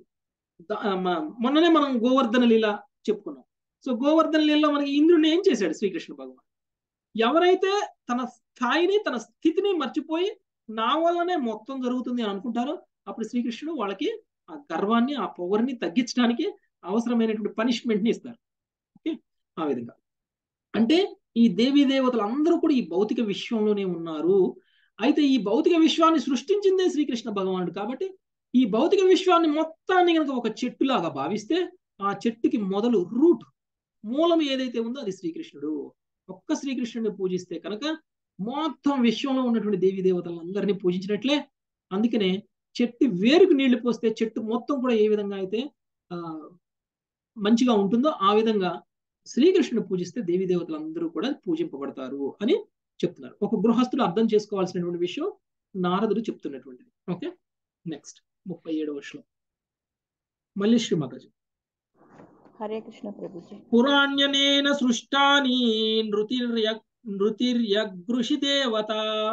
Speaker 1: ద- మ- మొన్ననే మనం గోవర్ధన లీల చెప్పుకున్నాం సో గోవర్ధన లీలలో మనకి ఇంద్రుడిని ఏం చేశాడు శ్రీకృష్ణ భగవాన్ ఎవరైతే తన స్థాయిని తన స్థితిని మర్చిపోయి నా వల్లనే మొత్తం జరుగుతుంది అని అనుకుంటారో అప్పుడు శ్రీకృష్ణుడు వాళ్ళకి ఆ గర్వాన్ని ఆ పొగర్ని తగ్గించడానికి అవసరమైనటువంటి పనిష్మెంట్ ని ఇస్తారు ఓకే ఆ విధంగా అంటే ఈ దేవీ దేవతలు అందరూ కూడా ఈ భౌతిక విశ్వంలోనే ఉన్నారు అయితే ఈ భౌతిక విశ్వాన్ని సృష్టించిందే శ్రీకృష్ణ భగవానుడు కాబట్టి ఈ భౌతిక విశ్వాన్ని మొత్తాన్ని కనుక ఒక చెట్టులాగా భావిస్తే ఆ చెట్టుకి మొదలు రూట్ మూలం ఏదైతే ఉందో అది శ్రీకృష్ణుడు ఒక్క శ్రీకృష్ణుడిని పూజిస్తే కనుక మొత్తం విశ్వంలో ఉన్నటువంటి దేవీ దేవతలందరినీ పూజించినట్లే అందుకనే చెట్టు వేరుకు నీళ్లు పోస్తే చెట్టు మొత్తం కూడా ఏ విధంగా అయితే ఆ మంచిగా ఉంటుందో ఆ విధంగా శ్రీకృష్ణుని పూజిస్తే దేవీ దేవతలందరూ కూడా పూజింపబడతారు అని చెప్తున్నారు ఒక గృహస్థుడు అర్థం చేసుకోవాల్సినటువంటి విషయం నారదుడు చెప్తున్నటువంటిది ఓకే నెక్స్ట్ ముప్పై ఏడవ శ్లోకం మళ్ళీ శ్రీమాతాజీ
Speaker 6: హరే కృష్ణ ప్రభుజీ
Speaker 1: పురాణ్యనేన సృష్టాని నృతిర్య నృతిర్యగృషి దేవత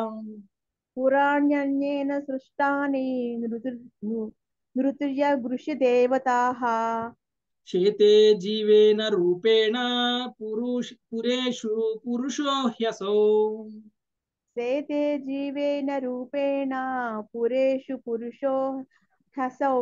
Speaker 6: పురాణ్యన్యేన సృష్టాని నృతుర్య గృషి దేవతాః
Speaker 1: చేతే జీవేన రూపేణ పురుష పురేషు పురుషో హ్యసౌ
Speaker 6: సేతే జీవేన రూపేణ పురేషు పురుషో హసౌ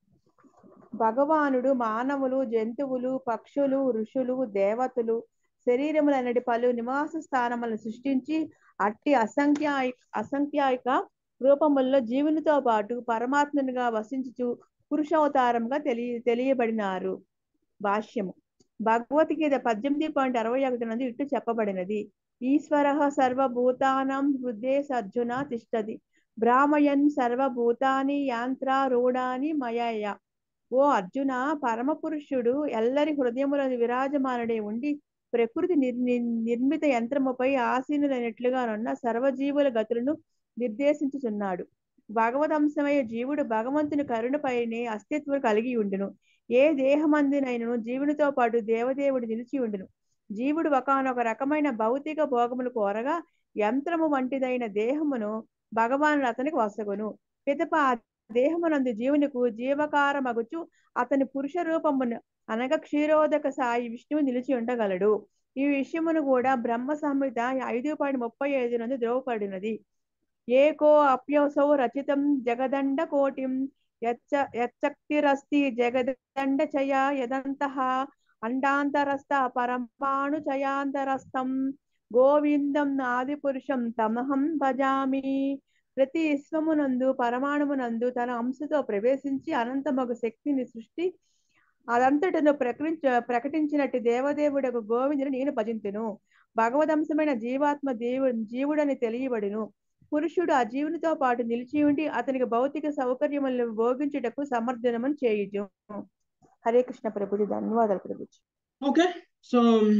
Speaker 6: భగవానుడు మానవులు జంతువులు పక్షులు ఋషులు దేవతలు శరీరములనడి పలు నివాస స్థానములను సృష్టించి అట్టి అసంఖ్యాయ అసంఖ్యాయక రూపముల్లో జీవునితో పాటు పరమాత్మనుగా వసించుచు పురుషావతారంగా తెలియ తెలియబడినారు భాష్యము భగవద్గీత పద్దెనిమిది పాయింట్ అరవై ఒకటి నుండి ఇట్లు చెప్పబడినది ఈశ్వర సర్వభూతానం హృదయ సర్జున తిష్టది భ్రామయన్ సర్వభూతాని యాంత్రారూఢాని మయయ ఓ అర్జున పరమపురుషుడు ఎల్లరి హృదయములను విరాజమానుడే ఉండి ప్రకృతి నిర్ నిర్మిత యంత్రముపై ఆసీనులైనట్లుగానున్న సర్వజీవుల గతులను నిర్దేశించుచున్నాడు భగవదంశమయ జీవుడు భగవంతుని కరుణపైనే అస్తిత్వం కలిగి ఉండును ఏ దేహమందునైనను జీవునితో పాటు దేవదేవుడు నిలిచి ఉండును జీవుడు ఒకనొక రకమైన భౌతిక భోగములు కోరగా యంత్రము వంటిదైన దేహమును భగవానుడు అతనికి వసగును పిదప ఆ దేహమునందు జీవునికు జీవకారమగుచు అతని పురుష రూపమును అనగా క్షీరోదక సాయి విష్ణువు నిలిచి ఉండగలడు ఈ విషయమును కూడా బ్రహ్మ సంహిత ఐదు పాయింట్ ముప్పై ఐదు నుండి ద్రోవపడినది ఏకో అప్యోసౌ రచితం జగదండ కోటిం యచ్చ యచ్చక్తిరస్తి జగదండ చయ యదంతః అండాంతరస్థ పరమాణు చయాంతరస్థం గోవిందం ఆది పురుషం తమహం భజామి ప్రతి విశ్వమునందు పరమాణుమునందు తన అంశతో ప్రవేశించి అనంతమగు శక్తిని సృష్టి అదంతటను ప్రకటించ ప్రకటించినట్టు దేవదేవుడకు గోవిందుని నేను భజింతును భగవదంశమైన జీవాత్మ దేవు జీవుడని తెలియబడును పురుషుడు ఆ జీవునితో పాటు నిలిచి ఉండి అతనికి భౌతిక సౌకర్యములను భోగించుటకు సమర్థనమని చేయుచు హరే కృష్ణ ప్రభుజీ ధన్యవాదాలు ప్రభుజీ
Speaker 1: ఓకే సో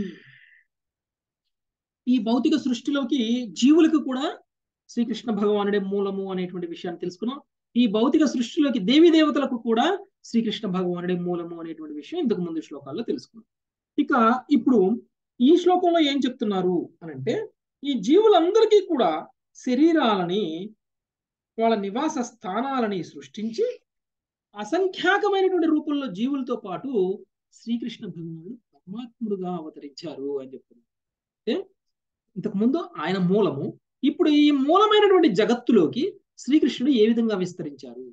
Speaker 1: ఈ భౌతిక సృష్టిలోకి జీవులకు కూడా శ్రీకృష్ణ భగవానుడే మూలము అనేటువంటి విషయాన్ని తెలుసుకున్నాం ఈ భౌతిక సృష్టిలోకి దేవి దేవతలకు కూడా శ్రీకృష్ణ భగవానుడే మూలము అనేటువంటి విషయం ఇంతకు ముందు శ్లోకాల్లో తెలుసుకున్నాం ఇక ఇప్పుడు ఈ శ్లోకంలో ఏం చెప్తున్నారు అని అంటే ఈ జీవులందరికీ కూడా శరీరాలని వాళ్ళ నివాస స్థానాలని సృష్టించి అసంఖ్యాకమైనటువంటి రూపంలో జీవులతో పాటు శ్రీకృష్ణ భగవానుడు పరమాత్ముడుగా అవతరించారు అని చెప్తున్నారు అంటే ఇంతకుముందు ఆయన మూలము ఇప్పుడు ఈ మూలమైనటువంటి జగత్తులోకి శ్రీకృష్ణుడు ఏ విధంగా విస్తరించారు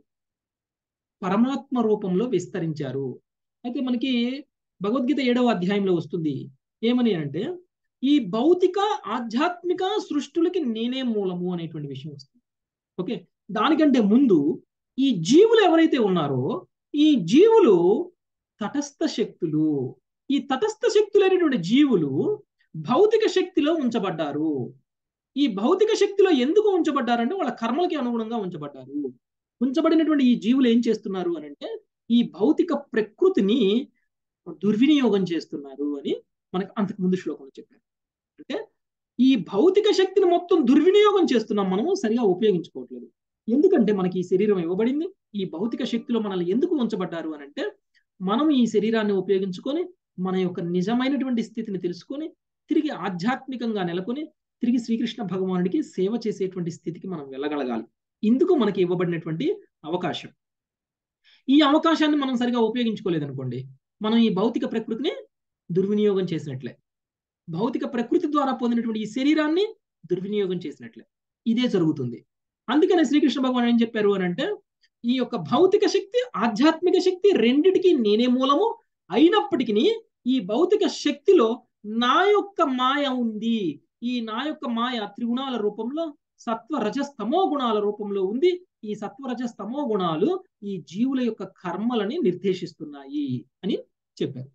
Speaker 1: పరమాత్మ రూపంలో విస్తరించారు అయితే మనకి భగవద్గీత ఏడవ అధ్యాయంలో వస్తుంది ఏమని అంటే ఈ భౌతిక ఆధ్యాత్మిక సృష్టులకి నేనే మూలము అనేటువంటి విషయం వస్తుంది ఓకే దానికంటే ముందు ఈ జీవులు ఎవరైతే ఉన్నారో ఈ జీవులు తటస్థ శక్తులు ఈ తటస్థ శక్తులైనటువంటి జీవులు భౌతిక శక్తిలో ఉంచబడ్డారు ఈ భౌతిక శక్తిలో ఎందుకు ఉంచబడ్డారంటే వాళ్ళ కర్మలకి అనుగుణంగా ఉంచబడ్డారు ఉంచబడినటువంటి ఈ జీవులు ఏం చేస్తున్నారు అని అంటే ఈ భౌతిక ప్రకృతిని దుర్వినియోగం చేస్తున్నారు అని మనకు అంతకు ముందు శ్లోకంలో చెప్పారు అంటే ఈ భౌతిక శక్తిని మొత్తం దుర్వినియోగం చేస్తున్నాం మనము సరిగా ఉపయోగించుకోవట్లేదు ఎందుకంటే మనకి ఈ శరీరం ఇవ్వబడింది ఈ భౌతిక శక్తిలో మనల్ని ఎందుకు ఉంచబడ్డారు అని అంటే మనం ఈ శరీరాన్ని ఉపయోగించుకొని మన యొక్క నిజమైనటువంటి స్థితిని తెలుసుకొని తిరిగి ఆధ్యాత్మికంగా నెలకొని తిరిగి శ్రీకృష్ణ భగవానుడికి సేవ చేసేటువంటి స్థితికి మనం వెళ్ళగలగాలి ఇందుకు మనకి ఇవ్వబడినటువంటి అవకాశం ఈ అవకాశాన్ని మనం సరిగా ఉపయోగించుకోలేదనుకోండి మనం ఈ భౌతిక ప్రకృతిని దుర్వినియోగం చేసినట్లే భౌతిక ప్రకృతి ద్వారా పొందినటువంటి ఈ శరీరాన్ని దుర్వినియోగం చేసినట్లే ఇదే జరుగుతుంది అందుకనే శ్రీకృష్ణ భగవాన్ ఏం చెప్పారు అని అంటే ఈ యొక్క భౌతిక శక్తి ఆధ్యాత్మిక శక్తి రెండిటికి నేనే మూలము అయినప్పటికీ ఈ భౌతిక శక్తిలో నా యొక్క మాయ ఉంది ఈ నా యొక్క మాయ త్రిగుణాల రూపంలో సత్వ రజస్తమో గుణాల రూపంలో ఉంది ఈ సత్వ రజస్తమో గుణాలు ఈ జీవుల యొక్క కర్మలని నిర్దేశిస్తున్నాయి అని చెప్పారు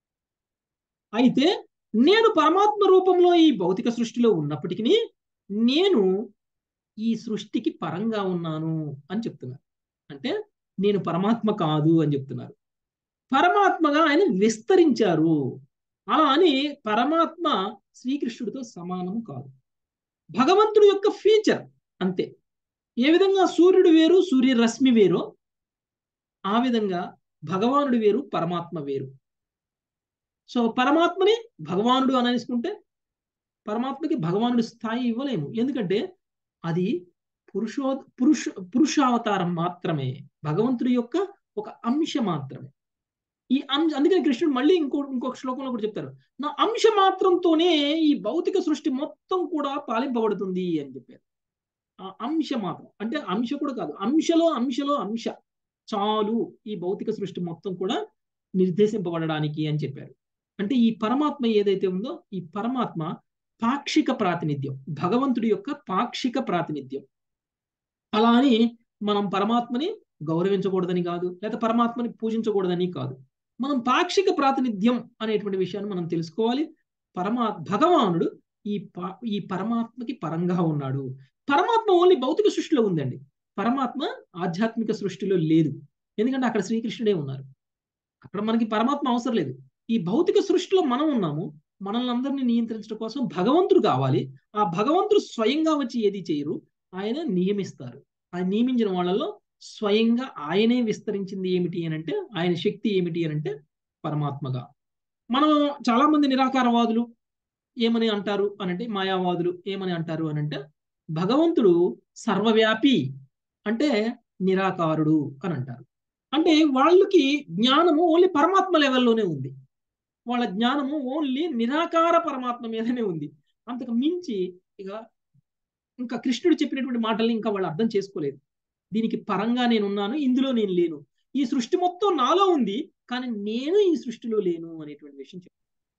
Speaker 1: అయితే నేను పరమాత్మ రూపంలో ఈ భౌతిక సృష్టిలో ఉన్నప్పటికీ నేను ఈ సృష్టికి పరంగా ఉన్నాను అని చెప్తున్నారు అంటే నేను పరమాత్మ కాదు అని చెప్తున్నారు పరమాత్మగా ఆయన విస్తరించారు అలా అని పరమాత్మ శ్రీకృష్ణుడితో సమానం కాదు భగవంతుడి యొక్క ఫీచర్ అంతే ఏ విధంగా సూర్యుడు వేరు సూర్యరశ్మి వేరో ఆ విధంగా భగవానుడు వేరు పరమాత్మ వేరు సో పరమాత్మని భగవానుడు అనేసుకుంటే పరమాత్మకి భగవానుడి స్థాయి ఇవ్వలేము ఎందుకంటే అది పురుషో పురుష పురుషావతారం మాత్రమే భగవంతుడి యొక్క ఒక అంశ మాత్రమే ఈ అంశ అందుకని కృష్ణుడు మళ్ళీ ఇంకో ఇంకొక శ్లోకంలో కూడా చెప్తారు నా అంశ మాత్రంతోనే ఈ భౌతిక సృష్టి మొత్తం కూడా పాలింపబడుతుంది అని చెప్పారు ఆ అంశ మాత్రం అంటే అంశ కూడా కాదు అంశలో అంశలో అంశ చాలు ఈ భౌతిక సృష్టి మొత్తం కూడా నిర్దేశింపబడడానికి అని చెప్పారు అంటే ఈ పరమాత్మ ఏదైతే ఉందో ఈ పరమాత్మ పాక్షిక ప్రాతినిధ్యం భగవంతుడి యొక్క పాక్షిక ప్రాతినిధ్యం అలా అని మనం పరమాత్మని గౌరవించకూడదని కాదు లేదా పరమాత్మని పూజించకూడదని కాదు మనం పాక్షిక ప్రాతినిధ్యం అనేటువంటి విషయాన్ని మనం తెలుసుకోవాలి పరమా భగవానుడు ఈ ఈ పరమాత్మకి పరంగా ఉన్నాడు పరమాత్మ ఓన్లీ భౌతిక సృష్టిలో ఉందండి పరమాత్మ ఆధ్యాత్మిక సృష్టిలో లేదు ఎందుకంటే అక్కడ శ్రీకృష్ణుడే ఉన్నారు అక్కడ మనకి పరమాత్మ అవసరం లేదు ఈ భౌతిక సృష్టిలో మనం ఉన్నాము మనల్ని అందరినీ నియంత్రించడం కోసం భగవంతుడు కావాలి ఆ భగవంతుడు స్వయంగా వచ్చి ఏది చేయరు ఆయన నియమిస్తారు ఆయన నియమించిన వాళ్ళలో స్వయంగా ఆయనే విస్తరించింది ఏమిటి అని అంటే ఆయన శక్తి ఏమిటి అని అంటే పరమాత్మగా మనం చాలా మంది నిరాకారవాదులు ఏమని అంటారు అనంటే మాయావాదులు ఏమని అంటారు అని అంటే భగవంతుడు సర్వవ్యాపి అంటే నిరాకారుడు అని అంటారు అంటే వాళ్ళకి జ్ఞానము ఓన్లీ పరమాత్మ లెవెల్లోనే ఉంది వాళ్ళ జ్ఞానము ఓన్లీ నిరాకార పరమాత్మ మీదనే ఉంది అంతకు మించి ఇక ఇంకా కృష్ణుడు చెప్పినటువంటి మాటల్ని ఇంకా వాళ్ళు అర్థం చేసుకోలేదు దీనికి పరంగా నేను ఉన్నాను ఇందులో నేను లేను ఈ సృష్టి మొత్తం నాలో ఉంది కానీ నేను ఈ సృష్టిలో లేను అనేటువంటి విషయం చెప్పాను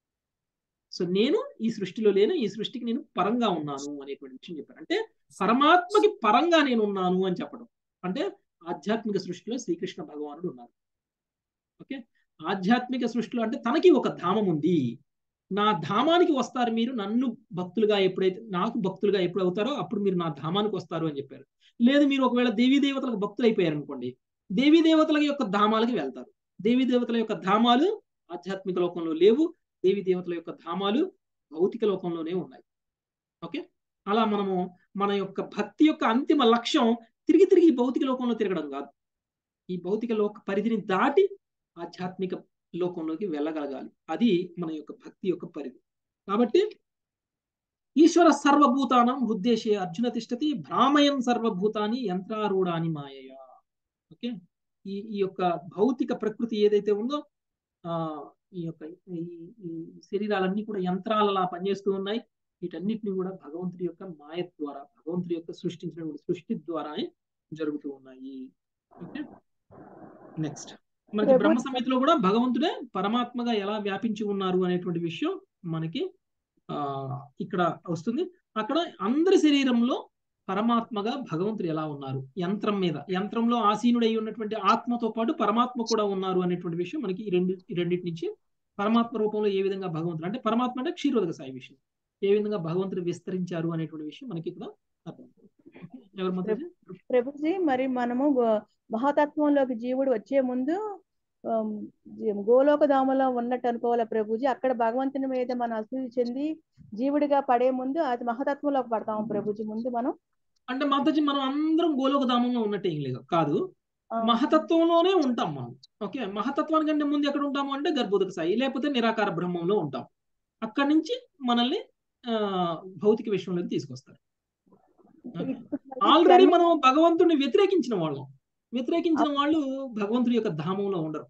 Speaker 1: సో నేను ఈ సృష్టిలో లేను ఈ సృష్టికి నేను పరంగా ఉన్నాను అనేటువంటి విషయం చెప్పాను అంటే పరమాత్మకి పరంగా నేను ఉన్నాను అని చెప్పడం అంటే ఆధ్యాత్మిక సృష్టిలో శ్రీకృష్ణ భగవానుడు ఉన్నారు ఓకే ఆధ్యాత్మిక సృష్టిలో అంటే తనకి ఒక ధామం ఉంది నా ధామానికి వస్తారు మీరు నన్ను భక్తులుగా ఎప్పుడైతే నాకు భక్తులుగా ఎప్పుడు అవుతారో అప్పుడు మీరు నా ధామానికి వస్తారు అని చెప్పారు లేదు మీరు ఒకవేళ దేవీ దేవతలకు భక్తులు అయిపోయారు అనుకోండి దేవీ దేవతల యొక్క ధామాలకి వెళ్తారు దేవీ దేవతల యొక్క ధామాలు ఆధ్యాత్మిక లోకంలో లేవు దేవీ దేవతల యొక్క ధామాలు భౌతిక లోకంలోనే ఉన్నాయి ఓకే అలా మనము మన యొక్క భక్తి యొక్క అంతిమ లక్ష్యం తిరిగి తిరిగి భౌతిక లోకంలో తిరగడం కాదు ఈ భౌతిక లోక పరిధిని దాటి ఆధ్యాత్మిక లోకంలోకి వెళ్ళగలగాలి అది మన యొక్క భక్తి యొక్క పరిధి కాబట్టి ఈశ్వర సర్వభూతానం ఉద్దేశే అర్జున తిష్టతి భ్రామయం సర్వభూతాన్ని యంత్రారూఢాని మాయయ ఓకే ఈ ఈ యొక్క భౌతిక ప్రకృతి ఏదైతే ఉందో ఆ ఈ యొక్క ఈ శరీరాలన్నీ కూడా యంత్రాలలా పనిచేస్తూ ఉన్నాయి వీటన్నిటిని కూడా భగవంతుడి యొక్క మాయ ద్వారా భగవంతుడి యొక్క సృష్టించిన సృష్టి ద్వారానే జరుగుతూ ఉన్నాయి ఓకే నెక్స్ట్ మనకి బ్రహ్మ సమేతలో కూడా భగవంతుడే పరమాత్మగా ఎలా వ్యాపించి ఉన్నారు అనేటువంటి విషయం మనకి ఆ ఇక్కడ వస్తుంది అక్కడ అందరి శరీరంలో పరమాత్మగా భగవంతుడు ఎలా ఉన్నారు యంత్రం మీద యంత్రంలో ఆసీనుడై ఉన్నటువంటి ఆత్మతో పాటు పరమాత్మ కూడా ఉన్నారు అనేటువంటి విషయం మనకి ఈ రెండు ఈ రెండింటి నుంచి పరమాత్మ రూపంలో ఏ విధంగా భగవంతుడు అంటే పరమాత్మ అంటే క్షీరోదక సాయి విషయం ఏ విధంగా భగవంతుడు విస్తరించారు అనేటువంటి విషయం మనకి ఇక్కడ అర్థం ఎవరు మాత్రం
Speaker 6: ప్రభుజీ మరి మనము మహాతత్వంలోకి జీవుడు వచ్చే ముందు గోలోక ధామలో ఉన్నట్టు అనుకోవాలి ప్రభుజీ అక్కడ భగవంతుని మీద మనం అసూయ చెంది జీవుడిగా పడే ముందు అది మహతత్వంలోకి పడతాము ప్రభుజీ ముందు మనం
Speaker 1: అంటే మాతాజీ మనం అందరం గోలోక ధామంలో ఉన్నట్టు ఏం లేదు కాదు మహతత్వంలోనే ఉంటాం మనం ఓకే మహతత్వానికంటే ముందు ఎక్కడ ఉంటాము అంటే గర్భోదక సాయి లేకపోతే నిరాకార బ్రహ్మంలో ఉంటాం అక్కడి నుంచి మనల్ని ఆ భౌతిక విషయంలోకి తీసుకొస్తారు ఆల్రెడీ మనం భగవంతుడిని వ్యతిరేకించిన వాళ్ళం వ్యతిరేకించిన వాళ్ళు భగవంతుడి యొక్క ధామంలో ఉండరు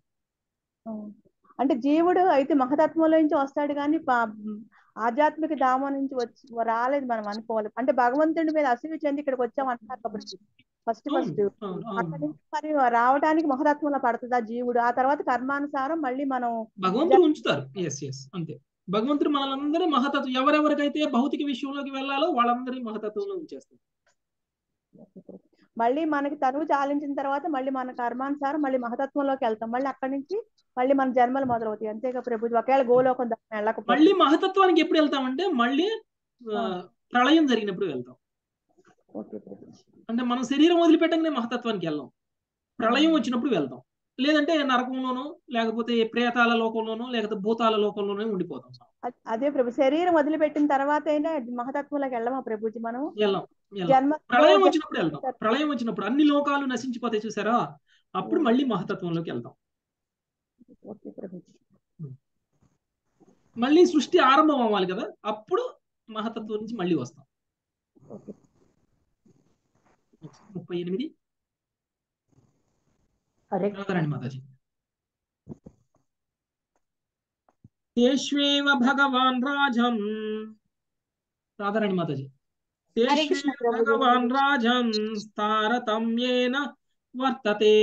Speaker 6: అంటే జీవుడు అయితే మహతత్వంలో నుంచి వస్తాడు కానీ ఆధ్యాత్మిక ధామం నుంచి వచ్చి రాలేదు మనం అనుకోవాలి అంటే భగవంతుడి మీద అసూయ చెంది ఇక్కడికి వచ్చాం అంటారు కాబట్టి ఫస్ట్ ఫస్ట్ అక్కడి నుంచి మరి రావడానికి మహతత్వంలో పడుతుంది ఆ జీవుడు ఆ తర్వాత కర్మానుసారం మళ్ళీ మనం
Speaker 1: భగవంతుడు ఉంచుతారు ఎస్ ఎస్ అంతే భగవంతుడు మనల్ని మహతత్వం ఎవరెవరికైతే భౌతిక విషయంలోకి వెళ్ళాలో వాళ్ళందరినీ మహతత్వంలో ఉంచేస్తారు
Speaker 6: మళ్ళీ మనకి తనువు చాలించిన తర్వాత మళ్ళీ మన కర్మానుసారం మళ్ళీ మహతత్వంలోకి వెళ్తాం మళ్ళీ అక్కడి నుంచి మళ్ళీ మన జన్మలు మొదలవుతాయి అంతేగా ప్రభు ఒకవేళ గోలోకం వెళ్ళకపోతే
Speaker 1: మళ్ళీ మహతత్వానికి ఎప్పుడు వెళ్తామంటే మళ్ళీ ప్రళయం జరిగినప్పుడు వెళ్తాం అంటే మనం శరీరం వదిలిపెట్టగానే మహతత్వానికి వెళ్దాం ప్రళయం వచ్చినప్పుడు వెళ్తాం లేదంటే నరకంలోనో లేకపోతే ప్రేతాల లోకంలోనో లేకపోతే భూతాల లోకంలోనే ఉండిపోతాం
Speaker 6: అదే ప్రభు శరీరం వదిలిపెట్టిన తర్వాత అయినా మహతత్వంలోకి వెళ్ళమా ప్రభుజీ మనం
Speaker 1: వెళ్ళాం ప్రళయం వచ్చినప్పుడు వెళ్దాం ప్రళయం వచ్చినప్పుడు అన్ని లోకాలు నశించిపోతాయి చూసారా అప్పుడు మళ్ళీ మహతత్వంలోకి వెళ్దాం మళ్ళీ సృష్టి ఆరంభం అవ్వాలి కదా అప్పుడు మహతత్వం నుంచి మళ్ళీ వస్తాం ముప్పై ఎనిమిది
Speaker 5: హరే
Speaker 1: రాధారాణి మాతాజీ తేష్వేవ భగవాన్ రాజం రాధారాణి మాతాజీ
Speaker 5: హరే కృష్ణ
Speaker 1: తేష్వేవ
Speaker 5: ప్రభుజీ.
Speaker 1: భగవాన్ రాజం తారతమ్యేన వర్తతే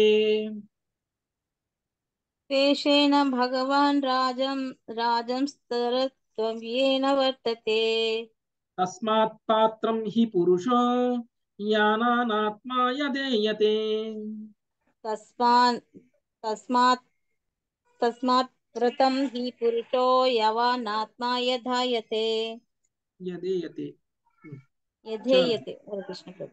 Speaker 7: पेशेन भगवान् राजं राजं स्तरत्वयेन वर्तते
Speaker 1: తస్మాత్ పాత్రం హి పురుషో యానానాత్మా యదేయతే
Speaker 7: तस्मान् तस्मात् तस्मात् व्रतं हि पुरुषो यवानात्मा यधायते
Speaker 1: యదేయతే
Speaker 7: यधेयते हरे कृष्ण प्रभु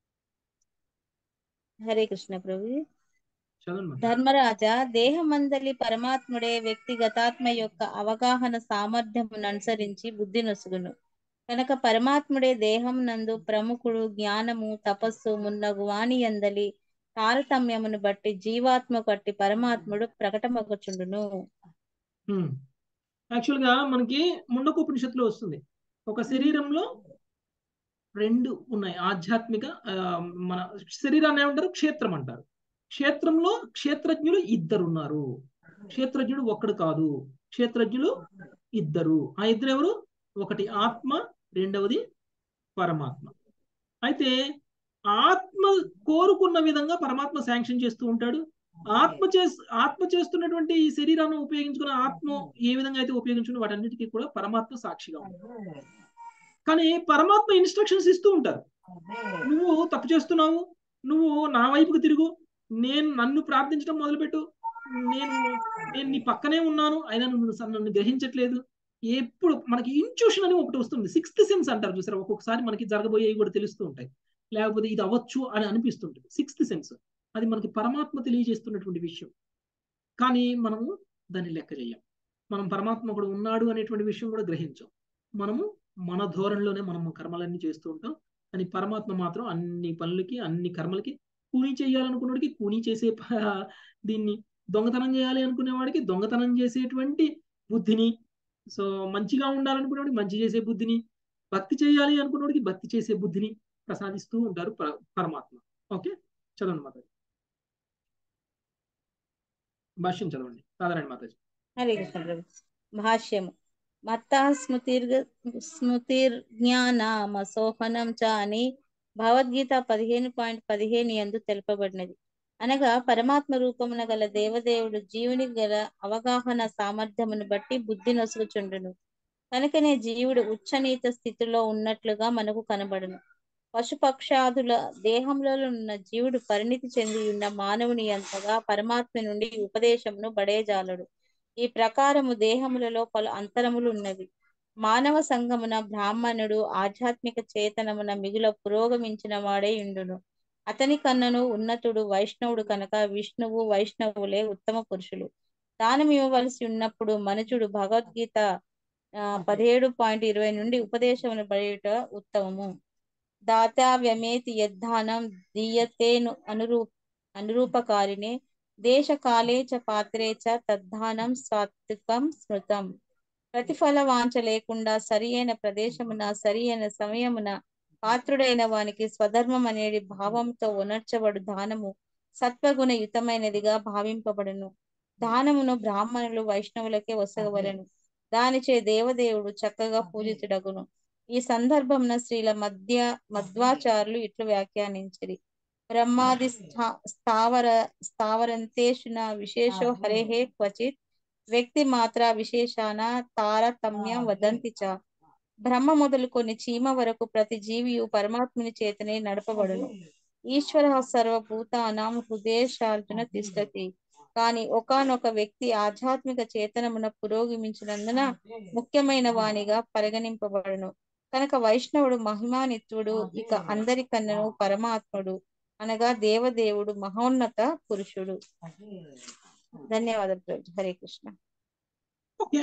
Speaker 7: హరే కృష్ణ ప్రభు
Speaker 1: చదవండి మాతాజీ.
Speaker 7: ధర్మరాజ దేహమందలి పరమాత్ముడే వ్యక్తిగతాత్మ యొక్క అవగాహన సామర్థ్యమును అనుసరించి బుద్ధి నొసుగును కనుక పరమాత్ముడే దేహం నందు ప్రముఖుడు జ్ఞానము తపస్సు మున్నగు వాణి అందలి తారతమ్యమును బట్టి జీవాత్మ బట్టి పరమాత్ముడు ప్రకటమగుచుండును
Speaker 1: హ్మ్. యాక్చువల్ గా మనకి ముండక ఉపనిషత్తులో వస్తుంది ఒక శరీరంలో రెండు ఉన్నాయి ఆధ్యాత్మిక ఆ, మన శరీరాన్ని ఏమంటారు క్షేత్రం అంటారు క్షేత్రంలో క్షేత్రజ్ఞులు ఇద్దరు ఉన్నారు క్షేత్రజ్ఞుడు ఒక్కడు కాదు క్షేత్రజ్ఞులు ఇద్దరు ఆ ఇద్దరు ఎవరు ఒకటి ఆత్మ రెండవది పరమాత్మ అయితే ఆత్మ కోరుకున్న విధంగా పరమాత్మ శాంక్షన్ చేస్తూ ఉంటాడు ఆత్మ చేస్ ఆత్మ చేస్తున్నటువంటి ఈ శరీరాన్ని ఉపయోగించుకున్న ఆత్మ ఏ విధంగా అయితే ఉపయోగించుకున్న వాటన్నిటికీ కూడా పరమాత్మ సాక్షిగా ఉంటుంది కానీ పరమాత్మ ఇన్స్ట్రక్షన్స్ ఇస్తూ ఉంటారు నువ్వు తప్పు చేస్తున్నావు నువ్వు నా వైపుకు తిరుగు నేను నన్ను ప్రార్థించడం మొదలుపెట్టు నేను నేను నీ పక్కనే ఉన్నాను అయినా నువ్వు స- నన్ను గ్రహించట్లేదు ఎప్పుడు మనకి ఇంట్యూషన్ అని ఒకటి వస్తుంది సిక్స్త్ సెన్స్ అంటారు చూసారా ఒక్కొక్కసారి మనకి జరగబోయేవి కూడా తెలుస్తూ ఉంటాయి లేకపోతే ఇది అవ్వచ్చు అని అనిపిస్తుంటుంది సిక్స్త్ సెన్స్ అది మనకి పరమాత్మ తెలియజేస్తున్నటువంటి విషయం కానీ మనము దాన్ని లెక్క చేయం మనం పరమాత్మ ఒకడు ఉన్నాడు అనేటువంటి విషయం కూడా గ్రహించాం మనము మన ధోరణిలోనే మనం కర్మలన్నీ చేస్తూ ఉంటాం కానీ పరమాత్మ మాత్రం అన్ని పనులకి అన్ని కర్మలకి కూని చేయాలనుకున్నవాడికి కూని చేసే ప- దీన్ని దొంగతనం చేయాలి అనుకునే వాడికి దొంగతనం చేసేటువంటి బుద్ధిని సో మంచిగా ఉండాలనుకునేవాడికి మంచి చేసే బుద్ధిని భక్తి చేయాలి అనుకున్నవాడికి భక్తి చేసే బుద్ధిని ప్రసాదిస్తూ ఉంటారు పర- పరమాత్మ ఓకే చదవండి మాతాజీ భాష్యం చదవండి సాధారణ మాతాజీ
Speaker 7: హరే కృష్ణ ప్రభు భాష్యము మత్త స్మృతిర్గ స్మృతిర్జ్ఞానమసోహనం చ అని భగవద్గీత పదిహేను పాయింట్ పదిహేను యందు తెలుపబడినది అనగా పరమాత్మ రూపమున గల దేవదేవుడు జీవుని గల అవగాహన సామర్థ్యమును బట్టి బుద్ధి నొసుగుచుండును కనుకనే జీవుడు ఉచ్చనీత స్థితిలో ఉన్నట్లుగా మనకు కనబడును పశుపక్షాదుల దేహంలో ఉన్న జీవుడు పరిణితి చెంది ఉన్న మానవుని అంతగా పరమాత్మ నుండి ఉపదేశమును బడేజాలడు ఈ ప్రకారము దేహములలో పలు అంతరములు ఉన్నవి మానవ సంగమున బ్రాహ్మణుడు ఆధ్యాత్మిక చేతనమున మిగుల పురోగమించిన వాడే ఉండును అతని కన్నను ఉన్నతుడు వైష్ణవుడు కనుక విష్ణువు వైష్ణవులే ఉత్తమ పురుషులు దానం ఇవ్వవలసి ఉన్నప్పుడు మనుషుడు భగవద్గీత ఆ, పదిహేడు పాయింట్ ఇరవై నుండి ఉపదేశమును బడేట ఉత్తమము దాతావ్యమేతి యద్ధానం దీయతేను అనురూ అనురూపకారిణే దేశకాలే చ పాత్రే చ తద్ధానం సాత్వికం స్మృతం ప్రతిఫల వాంఛ లేకుండా సరి అయిన ప్రదేశమున సరి అయిన సమయమున పాత్రుడైన వానికి స్వధర్మం అనేది భావంతో ఉనర్చబడు దానము సత్వగుణ యుతమైనదిగా భావింపబడును దానమును బ్రాహ్మణులు వైష్ణవులకే వసగవలను దానిచే దేవదేవుడు చక్కగా పూజితుడగును ఈ సందర్భంన శ్రీల మధ్య మధ్వాచారులు ఇట్లు వ్యాఖ్యానించిరి బ్రహ్మాది స్థా- స్థావర స్థావరంతేషున విశేషో హరేహే క్వచిత్ వ్యక్తి మాత్ర విశేషాన తారతమ్యం వదంతి చ బ్రహ్మ మొదలుకొని చీమ వరకు ప్రతి జీవియు పరమాత్ముని చేతనే నడపబడును ఈశ్వర సర్వభూతానాం హృదయశార్జున తిష్టతి కానీ ఒకానొక వ్యక్తి ఆధ్యాత్మిక చేతనమున పురోగమించినందున ముఖ్యమైన వానిగా పరిగణింపబడును కనుక వైష్ణవుడు మహిమానిత్వుడు ఇక అందరికన్నను పరమాత్ముడు అనగా దేవదేవుడు మహోన్నత పురుషుడు ధన్యవాదాలు ప్రభు హరే కృష్ణ
Speaker 1: ఓకే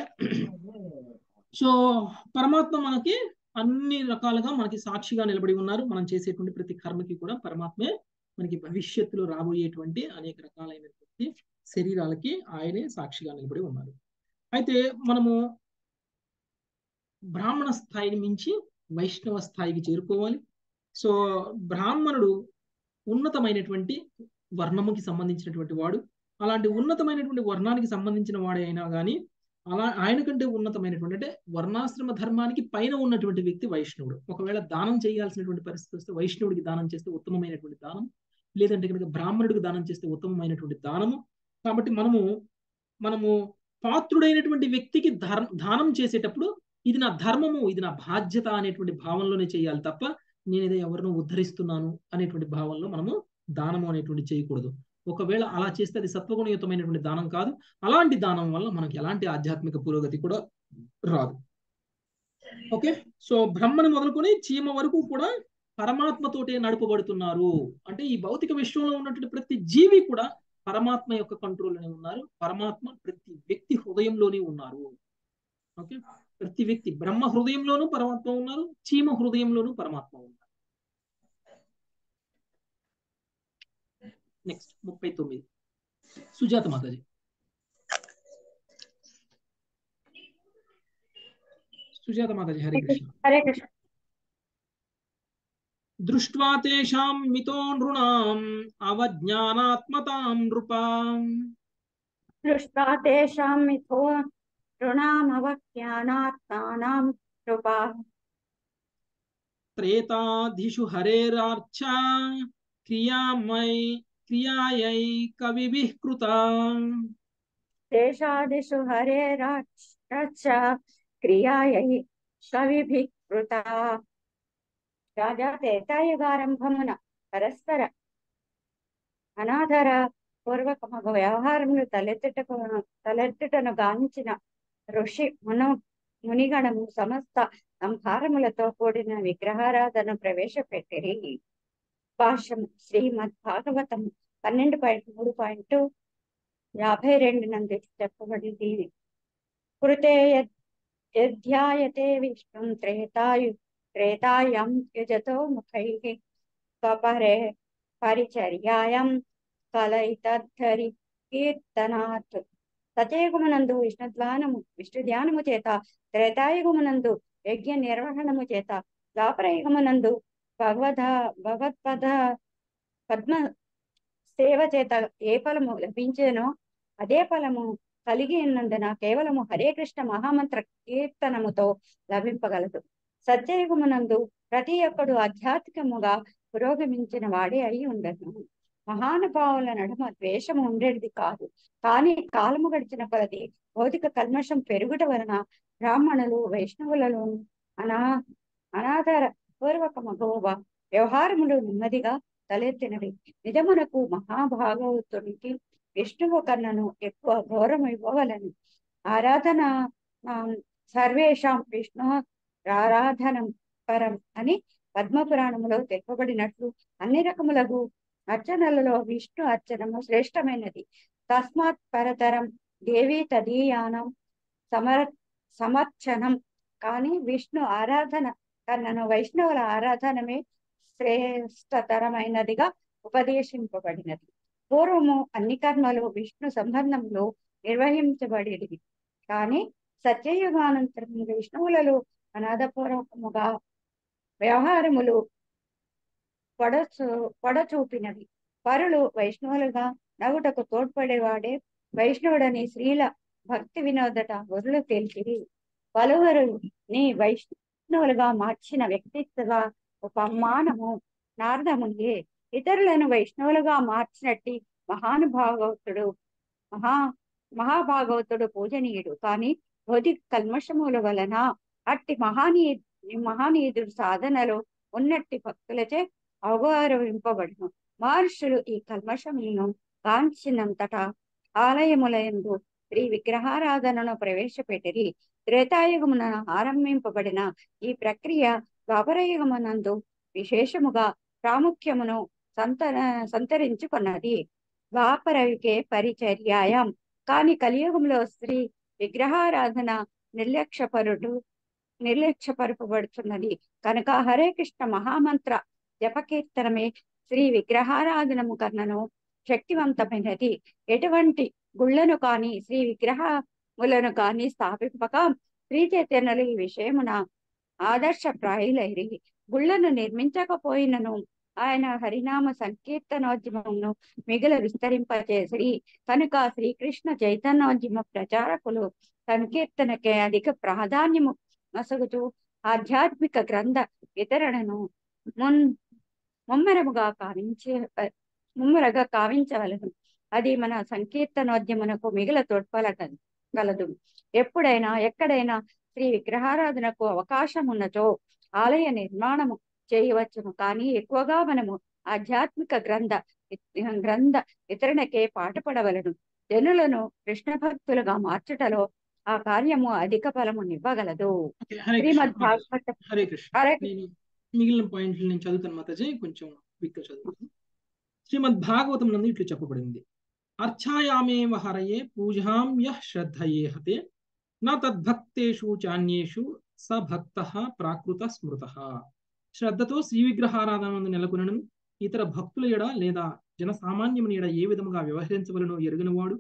Speaker 1: సో పరమాత్మ మనకి అన్ని రకాలుగా మనకి సాక్షిగా నిలబడి ఉన్నారు మనం చేసేటువంటి ప్రతి కర్మకి కూడా పరమాత్మే మనకి భవిష్యత్తులో రాబోయేటువంటి అనేక రకాలైనటువంటి శరీరాలకి ఆయనే సాక్షిగా నిలబడి ఉన్నారు అయితే మనము బ్రాహ్మణ స్థాయిని మించి వైష్ణవ స్థాయికి చేరుకోవాలి సో బ్రాహ్మణుడు ఉన్నతమైనటువంటి వర్ణముకి సంబంధించినటువంటి వాడు అలాంటి ఉన్నతమైనటువంటి వర్ణానికి సంబంధించిన వాడే అయినా కానీ అలా ఆయన కంటే ఉన్నతమైనటువంటి అంటే వర్ణాశ్రమ ధర్మానికి పైన ఉన్నటువంటి వ్యక్తి వైష్ణవుడు ఒకవేళ దానం చేయాల్సినటువంటి పరిస్థితి వస్తే వైష్ణవుడికి దానం చేస్తే ఉత్తమమైనటువంటి దానం లేదంటే కనుక బ్రాహ్మణుడికి దానం చేస్తే ఉత్తమమైనటువంటి దానము కాబట్టి మనము మనము పాత్రుడైనటువంటి వ్యక్తికి ధర్ దానం చేసేటప్పుడు ఇది నా ధర్మము ఇది నా బాధ్యత అనేటువంటి భావంలోనే చేయాలి తప్ప నేను ఏదో ఎవరినో ఉద్ధరిస్తున్నాను అనేటువంటి భావంలో మనము దానము అనేటువంటి చేయకూడదు ఒకవేళ అలా చేస్తే అది సత్వగుణయుతమైనటువంటి దానం కాదు అలాంటి దానం వల్ల మనకి ఎలాంటి ఆధ్యాత్మిక పురోగతి కూడా రాదు ఓకే సో బ్రహ్మని మొదలుకొని చీమ వరకు కూడా పరమాత్మతోటే నడుపబడుతున్నారు అంటే ఈ భౌతిక విశ్వంలో ఉన్నటువంటి ప్రతి జీవి కూడా పరమాత్మ యొక్క కంట్రోల్లోనే ఉన్నారు పరమాత్మ ప్రతి వ్యక్తి హృదయంలోనే ఉన్నారు ఓకే ప్రతి వ్యక్తి బ్రహ్మ హృదయంలోనూ పరమాత్మ ఉన్నారు చీమ హృదయంలోనూ పరమాత్మ ఉన్నారు నెక్స్ట్ ముప్పై తొమ్మిది సుజాత మాతాజీ సుజాత మాతాజీ హరే కృష్ణ
Speaker 5: హరే కృష్ణ
Speaker 1: దృష్ట్వా తేషాం మితో నృణాం అవజ్ఞానాత్మతాం నృపాం
Speaker 5: దృష్ట్వా తేషాం మిథో రుణామవజ్ఞానాత్మానాం కృపా
Speaker 1: త్రేతాధిషు హరేరార్చ క్రియామై క్రియాయై కవిభిః కృతా
Speaker 5: దేశాదిషు హరేరాచ క్రియాయై కవిభిః కృతా రాజా త్రేతాయుగారంభమున పరస్పర అనాదర పూర్వకమగు వ్యవహారములు తలెత్తుటకు తలెత్తుటను గాంచిన ఋషి మున మునిగణము సమస్త సంహారములతో కూడిన విగ్రహారాధన ప్రవేశపెట్టిరి భాష్యం శ్రీమద్ భాగవతం పన్నెండు పాయింట్ మూడు పాయింట్ యాభై రెండు నందు చెప్పబడింది కృతే యద్- యధ్యాయతే విష్ణుం త్రేతాయు త్రేతాయం యజతో ముఖై స్వపరే పరిచర్యాయం కలైతద్ధరి కీర్తనాత్ సతయుగమునందు విష్ణుధ్వానము విష్ణు ధ్యానము చేత త్రేతాయుగమునందు యజ్ఞ నిర్వహణము చేత ద్వాపరయుగమునందు భగవద భగవత్పద పద్మ సేవ చేత ఏ ఫలము లభించేనో అదే ఫలము కలిగి ఉన్నందున కేవలము హరే కృష్ణ మహామంత్ర కీర్తనముతో లభింపగలదు సత్యయుగమునందు ప్రతి ఒక్కడు ఆధ్యాత్మికముగా పురోగమించిన వాడే అయి ఉండను మహానుభావుల నడుమ ద్వేషము ఉండేది కాదు కానీ కాలము గడిచిన కొలది భౌతిక కల్మషం పెరుగుట వలన బ్రాహ్మణులు వైష్ణవులలోను అనా అనాధార పూర్వకమగు వ- వ్యవహారములు నెమ్మదిగా తలెత్తినవి నిజమునకు మహాభాగవతుడికి విష్ణువు కన్నను ఎక్కువ గౌరవం ఇవ్వవలను ఆరాధన ఆ, సర్వేషాం విష్ణు ఆరాధనం పరం అని పద్మపురాణములో తెలుపబడినట్లు అన్ని రకములకు అర్చనలలో విష్ణు అర్చనము శ్రేష్టమైనది తస్మాత్ పరతరం దేవీ తదీయానం సమర సమర్చనం కానీ విష్ణు ఆరాధన కన్నను వైష్ణవుల ఆరాధనమే శ్రేష్టతరమైనదిగా ఉపదేశింపబడినది పూర్వము అన్ని కర్మలు విష్ణు సంబంధంలో నిర్వహించబడేది కానీ సత్యయుగానంతరం విష్ణువులలో అనాథపూర్వకముగా వ్యవహారములు పడచూ పడచూపినవి పరులు వైష్ణవులుగా నగుటకు తోడ్పడేవాడే వైష్ణవుడని స్త్రీల భక్తి వినోదట వరులు తెలిసిరి పలువురు నీ వైష్ణవులుగా మార్చిన వ్యక్తిత్వ ఉపమానము నారదమునియే ఇతరులను వైష్ణవులుగా మార్చినట్టి మహానుభాగవతుడు మహా మహాభాగవతుడు పూజనీయుడు కానీ భౌతిక కల్మషముల వలన అట్టి మహానీయ మహానీయుడు సాధనలో ఉన్నట్టి భక్తులచే అవగౌరవింపబడును మహర్షులు ఈ కల్మషములను కాంచినంతట ఆలయములందు శ్రీ విగ్రహారాధనను ప్రవేశపెట్టిరి త్రేతాయుగమున ఆరంభింపబడిన ఈ ప్రక్రియ ద్వాపరయుగమునందు విశేషముగా ప్రాముఖ్యమును సంతర సంతరించుకున్నది ద్వాపరయుగే పరిచర్యాయం కాని కలియుగంలో శ్రీ విగ్రహారాధన నిర్లక్ష్యపరుడు నిర్లక్ష్యపరపబడుతున్నది కనుక హరే కృష్ణ మహామంత్ర జపకీర్తనమే శ్రీ విగ్రహారాధనము కన్నను శక్తివంతమైనది ఎటువంటి గుళ్ళను కాని శ్రీ విగ్రహములను కాని స్థాపింపక శ్రీ చైతన్యులు ఈ విషయమున ఆదర్శప్రాయులైరి గుళ్ళను నిర్మించకపోయినను ఆయన హరినామ సంకీర్తనోద్యమమును మిగుల విస్తరింపచేసి కనుక శ్రీకృష్ణ చైతన్యోద్యమ ప్రచారకులు సంకీర్తనకే అధిక ప్రాధాన్యము నొసగుతూ ఆధ్యాత్మిక గ్రంథ వితరణను మున్ ముమ్మరముగా కావించే ముమ్మరగా కావించవలను అది మన సంకీర్తనోద్యమునకు మిగిల తోడ్పలగ గలదు ఎప్పుడైనా ఎక్కడైనా శ్రీ విగ్రహారాధనకు అవకాశం ఉన్నచో ఆలయ నిర్మాణము చేయవచ్చును కానీ ఎక్కువగా మనము ఆధ్యాత్మిక గ్రంథ గ్రంథ వితరణకే పాటుపడవలను జనులను కృష్ణ భక్తులుగా మార్చుటలో ఆ కార్యము అధిక ఫలము నివ్వగలదు
Speaker 1: హరే
Speaker 5: శ్రీమద్
Speaker 1: కృష్ణ
Speaker 5: భాగవత
Speaker 1: హరే కృష్ణ
Speaker 5: హరే
Speaker 1: నేను మిగిలిన పాయింట్లు నేను చదువుతాను మాతాజీ కొంచెం క్విక్గా చదువుతాను శ్రీమద్ భాగవతం నందు ఇట్లు చెప్పబడింది అర్చాయామేవ హరయే పూజాం యః శ్రద్ధయే హతే నా తద్భక్తేషు చాన్యేషు స భక్త ప్రాకృత స్మృత శ్రద్ధతో శ్రీ విగ్రహారాధన నెలకొనను ఇతర భక్తుల ఎడ లేదా జనసామాన్యముని ఎడ ఏ విధముగా వ్యవహరించవలనో ఎరుగనివాడు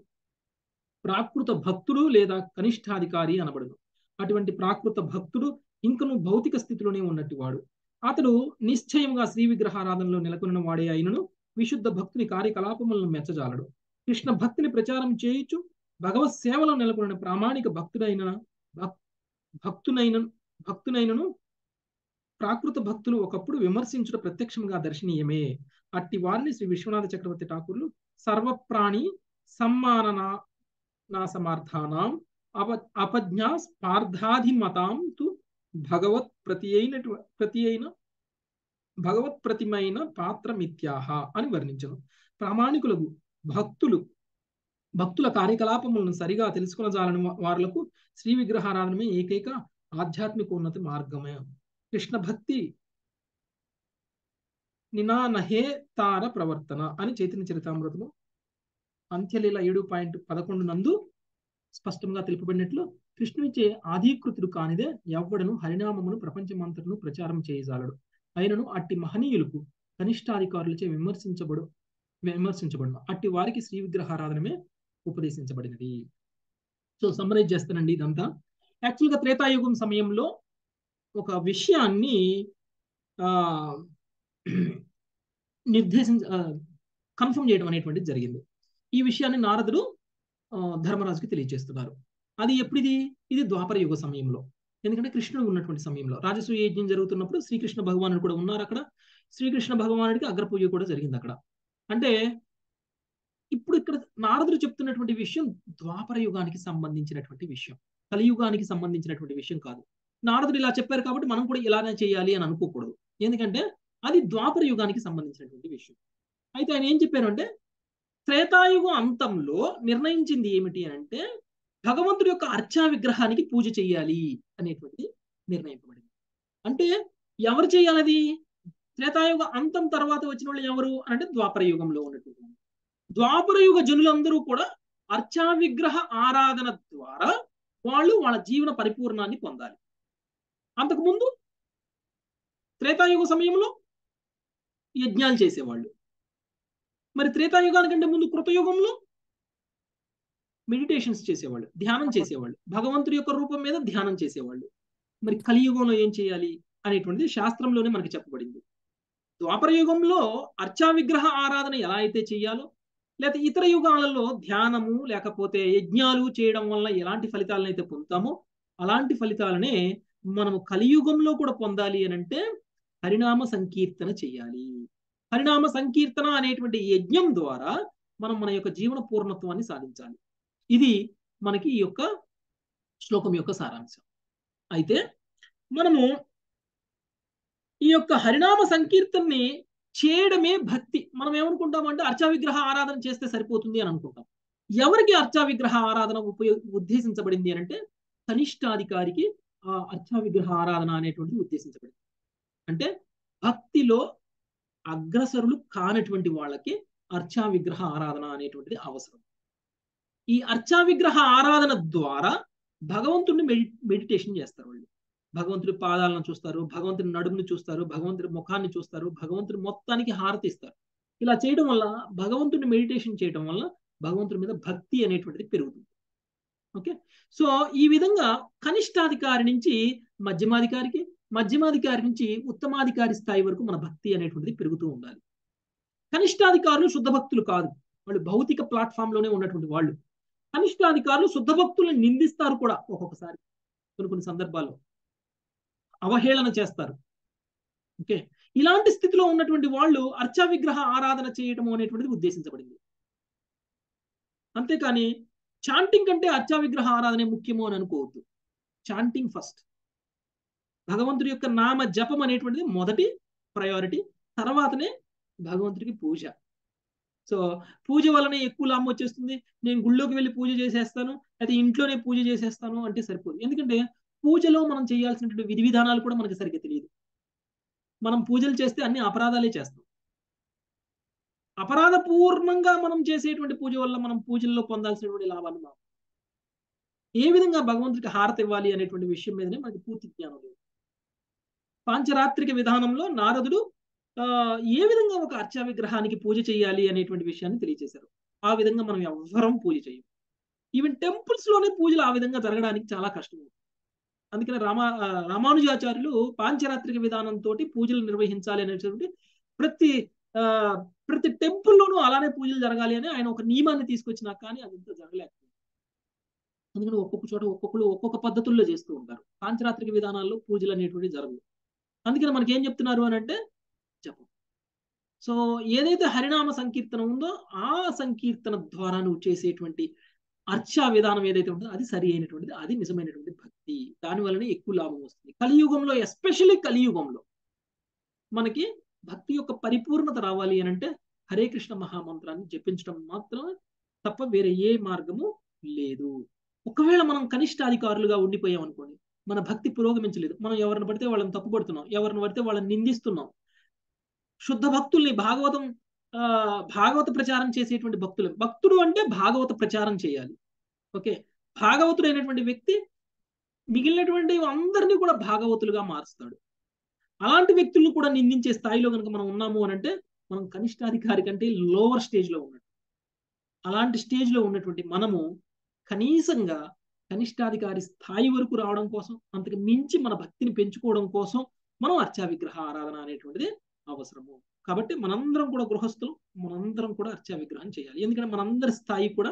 Speaker 1: ప్రాకృత భక్తుడు లేదా కనిష్టాధికారి అనబడును అటువంటి ప్రాకృత భక్తుడు ఇంకను భౌతిక స్థితిలోనే ఉన్నట్టు వాడు అతడు నిశ్చయముగా శ్రీ విగ్రహారాధనలో నెలకొన్న వాడే అయినను విశుద్ధ భక్తుని కార్యకలాపములను మెచ్చజాలడు కృష్ణ భక్తిని ప్రచారం చేయుచు భగవత్ సేవలో నెలకొన్న ప్రామాణిక భక్తుడైన భక్- భక్తునైన భక్తునైనను ప్రాకృత భక్తులు ఒకప్పుడు విమర్శించుట ప్రత్యక్షంగా దర్శనీయమే అట్టి వారిని శ్రీ విశ్వనాథ చక్రవర్తి ఠాకూర్లు సర్వప్రాణి సమ్మానన నాసమార్థానాం అప అపజ్ఞా స్పార్థాధిమతాం తు భగవత్ ప్రతి అయినటు ప్రతి అయిన భగవత్ ప్రతిమైన పాత్రమిత్యాహ అని వర్ణించను ప్రామాణికులకు భక్తులు భక్తుల కార్యకలాపములను సరిగా తెలుసుకునజాలని వారులకు శ్రీ విగ్రహారాధనమే ఏకైక ఆధ్యాత్మిక ఉన్నతి మార్గమే కృష్ణ భక్తి నినానహే తార ప్రవర్తన అని చైతన్య చరితామృతము అంత్యలీల ఏడు పాయింట్ పదకొండు నందు స్పష్టంగా తెలుపబడినట్లు కృష్ణునిచే ఆధీకృతుడు కానిదే ఎవ్వడను హరినామమును ప్రపంచమంతటను ప్రచారం చేయజాలడు అయినను అట్టి మహనీయులకు కనిష్టాధికారులచే విమర్శించబడు విమర్శించబడును అట్టి వారికి శ్రీ విగ్రహారాధనమే ఉపదేశించబడినది సో సమ్మరైజ్ చేస్తానండి ఇదంతా యాక్చువల్గా త్రేతాయుగం సమయంలో ఒక విషయాన్ని ఆ నిర్దేశించ కన్ఫర్మ్ చేయడం అనేటువంటిది జరిగింది ఈ విషయాన్ని నారదుడు ఆ, ధర్మరాజుకి తెలియజేస్తున్నారు అది ఎప్పుడిది ఇది ద్వాపర యుగ సమయంలో ఎందుకంటే కృష్ణుడు ఉన్నటువంటి సమయంలో రాజసూయ యజ్ఞం జరుగుతున్నప్పుడు శ్రీకృష్ణ భగవానుడు కూడా ఉన్నారు అక్కడ శ్రీకృష్ణ భగవానుడికి అగ్రపూజ కూడా జరిగింది అక్కడ అంటే ఇప్పుడు ఇక్కడ నారదుడు చెప్తున్నటువంటి విషయం ద్వాపర యుగానికి సంబంధించినటువంటి విషయం కలియుగానికి సంబంధించినటువంటి విషయం కాదు నారదుడు ఇలా చెప్పారు కాబట్టి మనం కూడా ఇలానే చేయాలి అని అనుకోకూడదు ఎందుకంటే అది ద్వాపర యుగానికి సంబంధించినటువంటి విషయం అయితే ఆయన ఏం చెప్పారు అంటే త్రేతాయుగం అంతంలో నిర్ణయించింది ఏమిటి అని అంటే భగవంతుడి యొక్క అర్చా విగ్రహానికి పూజ చేయాలి అనేటువంటిది నిర్ణయింపబడింది అంటే ఎవరు చేయాలది త్రేతాయుగ అంతం తర్వాత వచ్చిన వాళ్ళు ఎవరు అని అంటే ద్వాపర యుగంలో ఉన్నటువంటి వాళ్ళు. ద్వాపర యుగ జనులందరూ కూడా అర్చా విగ్రహ ఆరాధన ద్వారా వాళ్ళు వాళ్ళ జీవన పరిపూర్ణాన్ని పొందాలి అంతకుముందు త్రేతాయుగ సమయంలో యజ్ఞాలు చేసేవాళ్ళు మరి త్రేతాయుగానికంటే ముందు కృతయుగంలో మెడిటేషన్స్ చేసేవాళ్ళు ధ్యానం చేసేవాళ్ళు భగవంతుడి యొక్క రూపం మీద ధ్యానం చేసేవాళ్ళు మరి కలియుగంలో ఏం చేయాలి అనేటువంటిది శాస్త్రంలోనే మనకి చెప్పబడింది ద్వాపర యుగంలో అర్చా విగ్రహ ఆరాధన ఎలా అయితే చేయాలో లేకపోతే ఇతర యుగాలలో ధ్యానము లేకపోతే యజ్ఞాలు చేయడం వల్ల ఎలాంటి ఫలితాలను అయితే పొందుతామో అలాంటి ఫలితాలనే మనము కలియుగంలో కూడా పొందాలి అని అంటే హరినామ సంకీర్తన చేయాలి హరినామ సంకీర్తన అనేటువంటి యజ్ఞం ద్వారా మనం మన యొక్క జీవన పూర్ణత్వాన్ని సాధించాలి ఇది మనకి ఈ యొక్క శ్లోకం యొక్క సారాంశం అయితే మనము ఈ యొక్క హరినామ సంకీర్తనని చేయడమే భక్తి మనం ఏమనుకుంటామంటే అర్చా విగ్రహ ఆరాధన చేస్తే సరిపోతుంది అని అనుకుంటాం ఎవరికి అర్చా విగ్రహ ఆరాధన ఉపయో ఉద్దేశించబడింది అని అంటే కనిష్టాధికారికి ఆ అర్చా విగ్రహ ఆరాధన అనేటువంటిది ఉద్దేశించబడింది అంటే భక్తిలో అగ్రసరులు కానటువంటి వాళ్ళకి అర్చా విగ్రహ ఆరాధన అనేటువంటిది అవసరం ఈ అర్చా విగ్రహ ఆరాధన ద్వారా భగవంతుడిని మెడి మెడిటేషన్ చేస్తారు వాళ్ళు భగవంతుడి పాదాలను చూస్తారు భగవంతుడి నడుముని చూస్తారు భగవంతుడి ముఖాన్ని చూస్తారు భగవంతుడి మొత్తానికి హారతి ఇస్తారు ఇలా చేయడం వల్ల భగవంతుడిని మెడిటేషన్ చేయడం వల్ల భగవంతుడి మీద భక్తి అనేటువంటిది పెరుగుతుంది ఓకే సో ఈ విధంగా కనిష్టాధికారి నుంచి మధ్యమాధికారికి మధ్యమాధికారి నుంచి ఉత్తమాధికారి స్థాయి వరకు మన భక్తి అనేటువంటిది పెరుగుతూ ఉండాలి కనిష్టాధికారులు శుద్ధ భక్తులు కాదు వాళ్ళు భౌతిక ప్లాట్ఫామ్ లోనే ఉన్నటువంటి వాళ్ళు కనిష్టాధికారులు శుద్ధ భక్తులను నిందిస్తారు కూడా ఒక్కొక్కసారి కొన్ని కొన్ని సందర్భాల్లో అవహేళన చేస్తారు ఓకే ఇలాంటి స్థితిలో ఉన్నటువంటి వాళ్ళు అర్చా విగ్రహ ఆరాధన చేయటం అనేటువంటిది ఉద్దేశించబడింది అంతేకాని చాంటింగ్ కంటే అర్చా విగ్రహ ఆరాధనే ముఖ్యము అని అనుకోవద్దు చాంటింగ్ ఫస్ట్ భగవంతుడి యొక్క నామ జపం అనేటువంటిది మొదటి ప్రయారిటీ తర్వాతనే భగవంతుడికి పూజ సో పూజ వలన ఎక్కువ లాభం వచ్చేస్తుంది నేను గుళ్ళోకి వెళ్ళి పూజ చేసేస్తాను అయితే ఇంట్లోనే పూజ చేసేస్తాను అంటే సరిపోదు ఎందుకంటే పూజలో మనం చేయాల్సినటువంటి విధి విధానాలు కూడా మనకి సరిగ్గా తెలియదు మనం పూజలు చేస్తే అన్ని అపరాధాలే చేస్తాం అపరాధ పూర్ణంగా మనం చేసేటువంటి పూజ వల్ల మనం పూజల్లో పొందాల్సినటువంటి లాభాన్ని మనం ఏ విధంగా భగవంతుడికి హారతి ఇవ్వాలి అనేటువంటి విషయం మీదనే మనకి పూర్తి జ్ఞానం లేదు పాంచరాత్రిక విధానంలో నారదుడు ఏ విధంగా ఒక అర్చా విగ్రహానికి పూజ చేయాలి అనేటువంటి విషయాన్ని తెలియజేశారు ఆ విధంగా మనం ఎవ్వరం పూజ చేయం ఈవెన్ టెంపుల్స్ లోనే పూజలు ఆ విధంగా జరగడానికి చాలా కష్టం అందుకని రామా రామానుజాచార్యులు పాంచరాత్రిక విధానంతో పూజలు నిర్వహించాలి అనేటువంటి ప్రతి ప్రతి టెంపుల్లోనూ అలానే పూజలు జరగాలి అని ఆయన ఒక నియమాన్ని తీసుకొచ్చినా కానీ అదంతా జరగలేదు అందుకని ఒక్కొక్క చోట ఒక్కొక్కరు ఒక్కొక్క పద్ధతుల్లో చేస్తూ ఉంటారు పాంచరాత్రిక విధానాల్లో పూజలు అనేటువంటి జరగవు అందుకని మనకి ఏం చెప్తున్నారు అని అంటే జపం సో ఏదైతే హరినామ సంకీర్తన ఉందో ఆ సంకీర్తన ద్వారా నువ్వు చేసేటువంటి అర్చా విధానం ఏదైతే ఉంటుందో అది సరి అయినటువంటిది అది నిజమైనటువంటి భక్తి దాని వలన ఎక్కువ లాభం వస్తుంది కలియుగంలో ఎస్పెషల్లీ కలియుగంలో మనకి భక్తి యొక్క పరిపూర్ణత రావాలి అని అంటే హరే కృష్ణ మహామంత్రాన్ని జపించడం మాత్రమే తప్ప వేరే ఏ మార్గము లేదు ఒకవేళ మనం కనిష్టాధికారులుగా ఉండిపోయాం అనుకోండి మన భక్తి పురోగమించలేదు మనం ఎవరిని పడితే వాళ్ళని తప్పుపడుతున్నాం ఎవరిని పడితే వాళ్ళని నిందిస్తున్నాం శుద్ధ భక్తుల్ని భాగవతం ఆ భాగవత ప్రచారం చేసేటువంటి భక్తులు భక్తుడు అంటే భాగవత ప్రచారం చేయాలి ఓకే భాగవతుడైనటువంటి వ్యక్తి మిగిలినటువంటి అందరినీ కూడా భాగవతులుగా మారుస్తాడు అలాంటి వ్యక్తులను కూడా నిందించే స్థాయిలో కనుక మనం ఉన్నాము అని అంటే మనం కనిష్టాధికారి కంటే లోవర్ స్టేజ్ లో ఉన్నట్టు అలాంటి స్టేజ్ లో ఉన్నటువంటి మనము కనీసంగా కనిష్టాధికారి స్థాయి వరకు రావడం కోసం అంతకు మించి మన భక్తిని పెంచుకోవడం కోసం మనం అర్చా విగ్రహ ఆరాధన అనేటువంటిది అవసరము కాబట్టి మనందరం కూడా గృహస్థులు మనందరం కూడా అర్చా విగ్రహం చేయాలి ఎందుకంటే మనందరి స్థాయి కూడా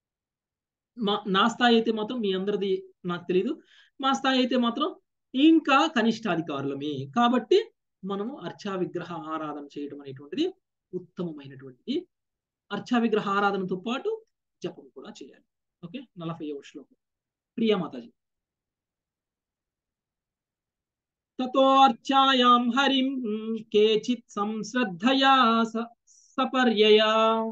Speaker 1: మా నా స్థాయి అయితే మాత్రం మీ అందరిది నాకు తెలియదు మా స్థాయి అయితే మాత్రం ఇంకా కనిష్టాధికారులమే కాబట్టి మనము అర్చా విగ్రహ ఆరాధన చేయడం అనేటువంటిది ఉత్తమమైనటువంటిది అర్చా విగ్రహ ఆరాధనతో పాటు జపం కూడా చేయాలి ఓకే నలభై శ్లోకం ప్రియా మాతాజీ తతోర్చాయాం హరిం కేచిత్ సంశ్రద్ధయా సపర్యయా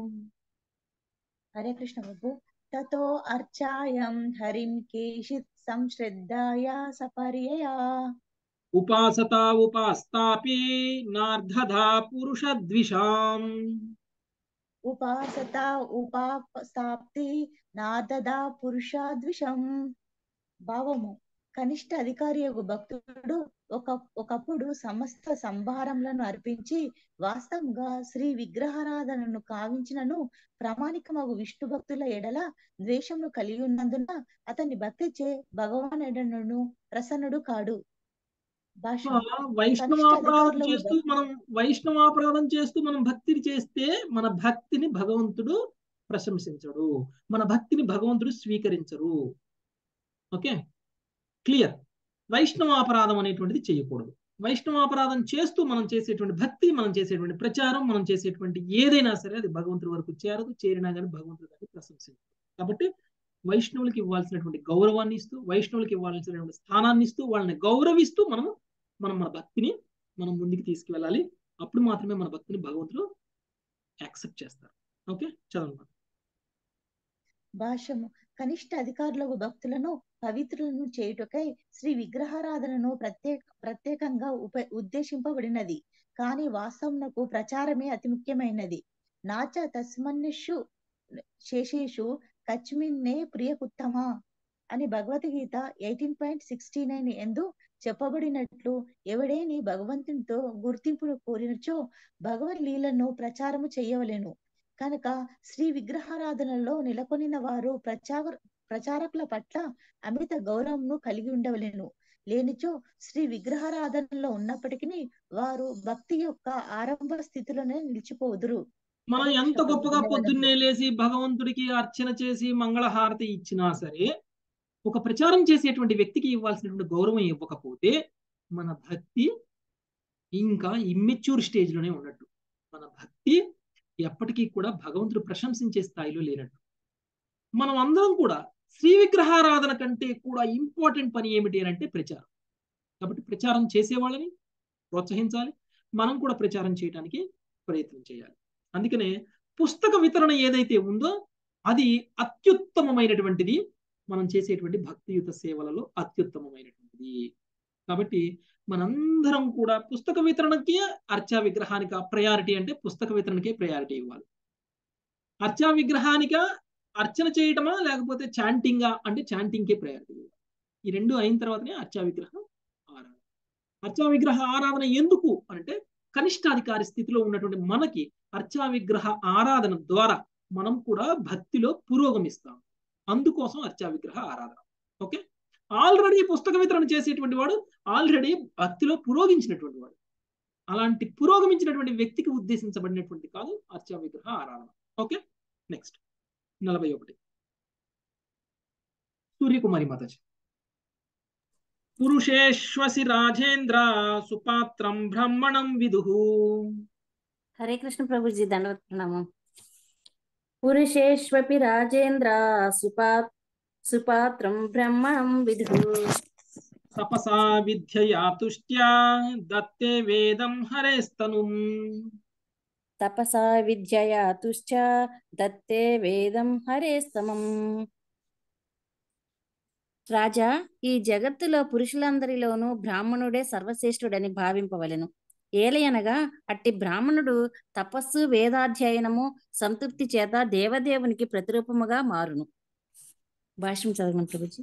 Speaker 8: హరే కృష్ణ ప్రభు తతో అర్చాయం హరిం కేచిత్ సంశ్రద్ధాయా సపర్యయా
Speaker 1: ఉపాసత ఉపాస్తాపి నార్ధధా పురుషద్విషాం
Speaker 8: ఉపాసత ఉపాస్తాప్తి నాదదా పురుషాద్విషం భావము కనిష్ట అధికారి యొక్క భక్తుడు ఒక ఒకప్పుడు సమస్త సంభారములను అర్పించి వాస్తవంగా శ్రీ విగ్రహారాధనను కావించినను ప్రామాణికమగు విష్ణు భక్తుల ఎడల ద్వేషమును కలిగి ఉన్నందున అతని భక్తిచే భగవాన్ ఎడను ప్రసన్నుడు కాడు భాష
Speaker 1: వైష్ణవాపరాధం చేస్తూ మనం వైష్ణవాపరాధం చేస్తూ మనం భక్తిని చేస్తే మన భక్తిని భగవంతుడు ప్రశంసించడు మన భక్తిని భగవంతుడు స్వీకరించరు ఓకే క్లియర్ వైష్ణవాపరాధం అనేటువంటిది చేయకూడదు వైష్ణవాపరాధం చేస్తూ మనం చేసేటువంటి భక్తి మనం చేసేటువంటి ప్రచారం మనం చేసేటువంటి ఏదైనా సరే అది భగవంతుడి వరకు చేరదు చేరినా కానీ భగవంతుడు దాన్ని ప్రశంసించదు కాబట్టి వైష్ణవులకి ఇవ్వాల్సినటువంటి గౌరవాన్ని ఇస్తూ వైష్ణవులకి ఇవ్వాల్సినటువంటి స్థానాన్ని ఇస్తూ వాళ్ళని గౌరవిస్తూ మనము మనం మన భక్తిని మనం ముందుకు తీసుకువెళ్ళాలి అప్పుడు మాత్రమే మన భక్తిని భగవంతుడు యాక్సెప్ట్ చేస్తారు ఓకే చదవండి
Speaker 8: భాష్యము కనిష్ట అధికారులకు భక్తులను పవిత్రులను చేయుటకై శ్రీ విగ్రహారాధనను ప్రత్యేక ప్రత్యేకంగా ఉప ఉద్దేశింపబడినది కానీ వాస్తవమునకు ప్రచారమే అతి ముఖ్యమైనది నాచ తస్మన్నిషు శేషేషు కచ్మిన్నే ప్రియకుత్తమా అని Bhagavad Gita eighteen point sixty nine ఎందు చెప్పబడినట్లు ఎవడేని భగవంతునితో గుర్తింపును కోరినచో భగవద్ లీలను ప్రచారము చేయవలెను కనుక శ్రీ విగ్రహారాధనలో నెలకొనిన వారు ప్రచార ప్రచారకుల పట్ల అమిత గౌరవంను కలిగి ఉండవలెను లేనిచో శ్రీ విగ్రహారాధనలో ఉన్నప్పటికీ వారు భక్తి యొక్క ఆరంభ స్థితిలోనే నిలిచిపోదురు
Speaker 1: మనం
Speaker 8: హరే
Speaker 1: ఎంత
Speaker 8: కృష్ణ ప్రభు
Speaker 1: గొప్పగా
Speaker 8: ధన్యవాదములు
Speaker 1: పొద్దున్నే లేచి భగవంతుడికి అర్చన చేసి మంగళహారతి ఇచ్చినా సరే ఒక ప్రచారం చేసేటువంటి వ్యక్తికి ఇవ్వాల్సినటువంటి గౌరవం ఇవ్వకపోతే మన భక్తి ఇంకా ఇమ్మెచ్యూర్ స్టేజ్ లోనే ఉన్నట్టు మన భక్తి ఎప్పటికీ కూడా భగవంతుడు ప్రశంసించే స్థాయిలో లేనట్టు మనం అందరం కూడా శ్రీ విగ్రహారాధన కంటే కూడా ఇంపార్టెంట్ పని ఏమిటి అని అంటే ప్రచారం కాబట్టి ప్రచారం చేసే వాళ్ళని ప్రోత్సహించాలి మనం కూడా ప్రచారం చేయడానికి ప్రయత్నం చేయాలి అందుకనే పుస్తక వితరణ ఏదైతే ఉందో అది అత్యుత్తమమైనటువంటిది మనం చేసేటువంటి భక్తియుత సేవలలో అత్యుత్తమమైనటువంటిది కాబట్టి మనందరం కూడా పుస్తక వితరణకి అర్చా విగ్రహానికి ప్రయారిటీ అంటే పుస్తక వితరణకే ప్రయారిటీ ఇవ్వాలి అర్చా విగ్రహానిక అర్చన చేయటమా లేకపోతే చాంటింగా అంటే చాంటింగ్కే ప్రయారిటీ ఇవ్వాలి ఈ రెండు అయిన తర్వాతనే అర్చా విగ్రహం ఆరాధన అర్చా విగ్రహ ఆరాధన ఎందుకు అంటే కనిష్టాధికారి స్థితిలో ఉన్నటువంటి మనకి అర్చా విగ్రహ ఆరాధన ద్వారా మనం కూడా భక్తిలో పురోగమిస్తాం అందుకోసం అర్చా విగ్రహ ఆరాధన ఓకే ఆల్రెడీ పుస్తక వితరణ చేసేటువంటి వాడు ఆల్రెడీ భక్తిలో పురోగించినటువంటి వాడు అలాంటి పురోగమించినటువంటి వ్యక్తికి ఉద్దేశించబడినటువంటి కాదు అర్చా విగ్రహ ఆరాధన ఓకే నెక్స్ట్ నలభై ఒకటి సూర్యకుమారి మాతాజీ పురుషేశ్వసి రాజేంద్ర సుపాత్రం బ్రహ్మణం విదుహు
Speaker 9: హరే కృష్ణ ప్రభుజీ దండవత్ ప్రణామం పురుషేష్వపి రాజేంద్ర సుపా సుపాత్రం బ్రహ్మణం విదు
Speaker 1: తపసా విద్యయా తుష్ట్యా దత్తే వేదం హరేస్తను
Speaker 9: తపసా విద్యయా తుశ్చ దత్తే వేదం హరేస్తమం రాజా ఈ జగత్తులో పురుషులందరిలోనూ బ్రాహ్మణుడే సర్వశ్రేష్ఠుడని భావింపవలెను ఏలయనగా అట్టి బ్రాహ్మణుడు తపస్సు వేదాధ్యయనము సంతృప్తి చేత దేవదేవునికి ప్రతిరూపముగా మారును భాష్యం చదవమని ప్రభుజీ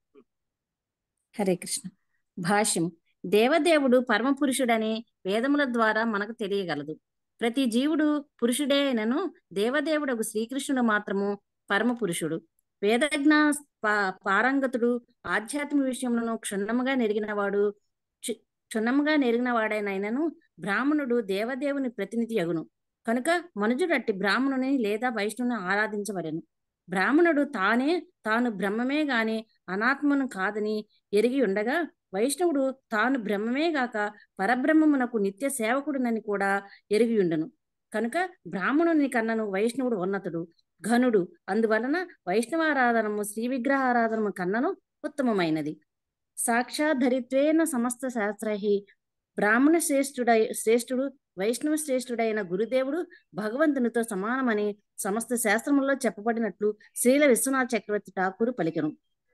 Speaker 9: హరే కృష్ణ భాష్యం దేవదేవుడు పరమపురుషుడని వేదముల ద్వారా మనకు తెలియగలదు ప్రతి జీవుడు పురుషుడే అయినను దేవదేవుడకు శ్రీకృష్ణుడు మాత్రము పరమపురుషుడు వేదజ్ఞ పారంగతుడు ఆధ్యాత్మిక విషయంలో క్షుణ్ణముగా నెరిగినవాడు క్షుణ్ణముగా నెరిగిన వాడైనను బ్రాహ్మణుడు దేవదేవుని ప్రతినిధి అగును కనుక మనుజుడు అట్టి బ్రాహ్మణుని లేదా వైష్ణుని ఆరాధించవలెను బ్రాహ్మణుడు తానే తాను బ్రహ్మమే గాని అనాత్మను కాదని ఎరిగి ఉండగా వైష్ణవుడు తాను బ్రహ్మమే గాక పరబ్రహ్మమునకు నిత్య సేవకుడునని కూడా ఎరిగి ఉండను కనుక బ్రాహ్మణుని కన్నను వైష్ణవుడు ఉన్నతుడు ఘనుడు అందువలన వైష్ణవారాధనము శ్రీ విగ్రహారాధనము కన్నను ఉత్తమమైనది సాక్షాధరిత్వేన సమస్త శాస్త్రహి బ్రాహ్మణ శ్రేష్ఠుడై శ్రేష్ఠుడు వైష్ణవ శ్రేష్ఠుడైన గురుదేవుడు భగవంతునితో సమానమని సమస్త శాస్త్రముల్లో చెప్పబడినట్లు శ్రీల విశ్వనాథ చక్రవర్తి ఠాకూరు పలికెను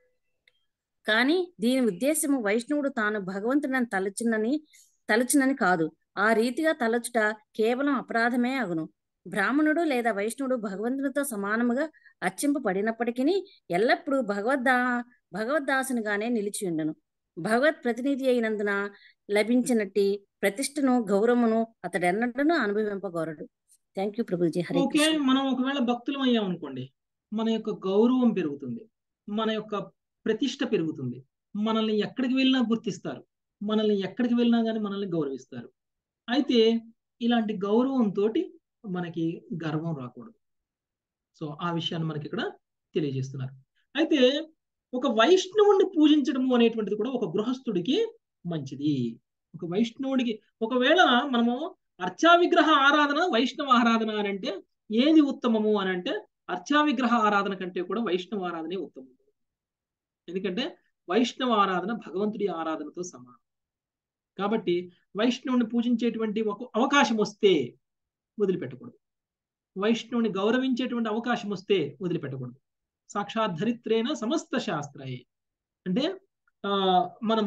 Speaker 9: కానీ దీని ఉద్దేశము వైష్ణవుడు తాను భగవంతుడని తలచునని తలచునని కాదు ఆ రీతిగా తలచుట కేవలం అపరాధమే అగును బ్రాహ్మణుడు లేదా వైష్ణవుడు భగవంతునితో సమానముగా అర్చింపబడినప్పటికీ ఎల్లప్పుడూ భగవద్దా భగవద్దాసునిగానే నిలిచి ఉండను భగవత్ ప్రతినిధి అయినందున లభించినట్టి ప్రతిష్టను గౌరవమును అతడు ఎన్నడను అనుభవింపగోరడు థ్యాంక్ యూ ప్రభుజీ హరే
Speaker 1: ఓకే మనం ఒకవేళ భక్తులం అయ్యాం అనుకోండి మన యొక్క గౌరవం పెరుగుతుంది మన యొక్క ప్రతిష్ట పెరుగుతుంది మనల్ని ఎక్కడికి వెళ్ళినా గుర్తిస్తారు మనల్ని ఎక్కడికి వెళ్ళినా కానీ మనల్ని గౌరవిస్తారు అయితే ఇలాంటి గౌరవంతో మనకి గర్వం రాకూడదు సో ఆ విషయాన్ని మనకి ఇక్కడ తెలియజేస్తున్నారు అయితే ఒక వైష్ణవుణ్ణి పూజించడము అనేటువంటిది కూడా ఒక గృహస్థుడికి మంచిది ఒక వైష్ణవుడికి ఒకవేళ మనము అర్చా విగ్రహ ఆరాధన వైష్ణవ ఆరాధన అని అంటే ఏది ఉత్తమము అని అంటే అర్చా విగ్రహ ఆరాధన కంటే కూడా వైష్ణవ ఆరాధనే ఉత్తమం ఎందుకంటే వైష్ణవ ఆరాధన భగవంతుడి ఆరాధనతో సమానం కాబట్టి వైష్ణవుని పూజించేటువంటి ఒక అవకాశం వస్తే వదిలిపెట్టకూడదు వైష్ణవుని గౌరవించేటువంటి అవకాశం వస్తే వదిలిపెట్టకూడదు సాక్షాత్ ధరిత్రేణ సమస్త శాస్త్రయే అంటే ఆ మనము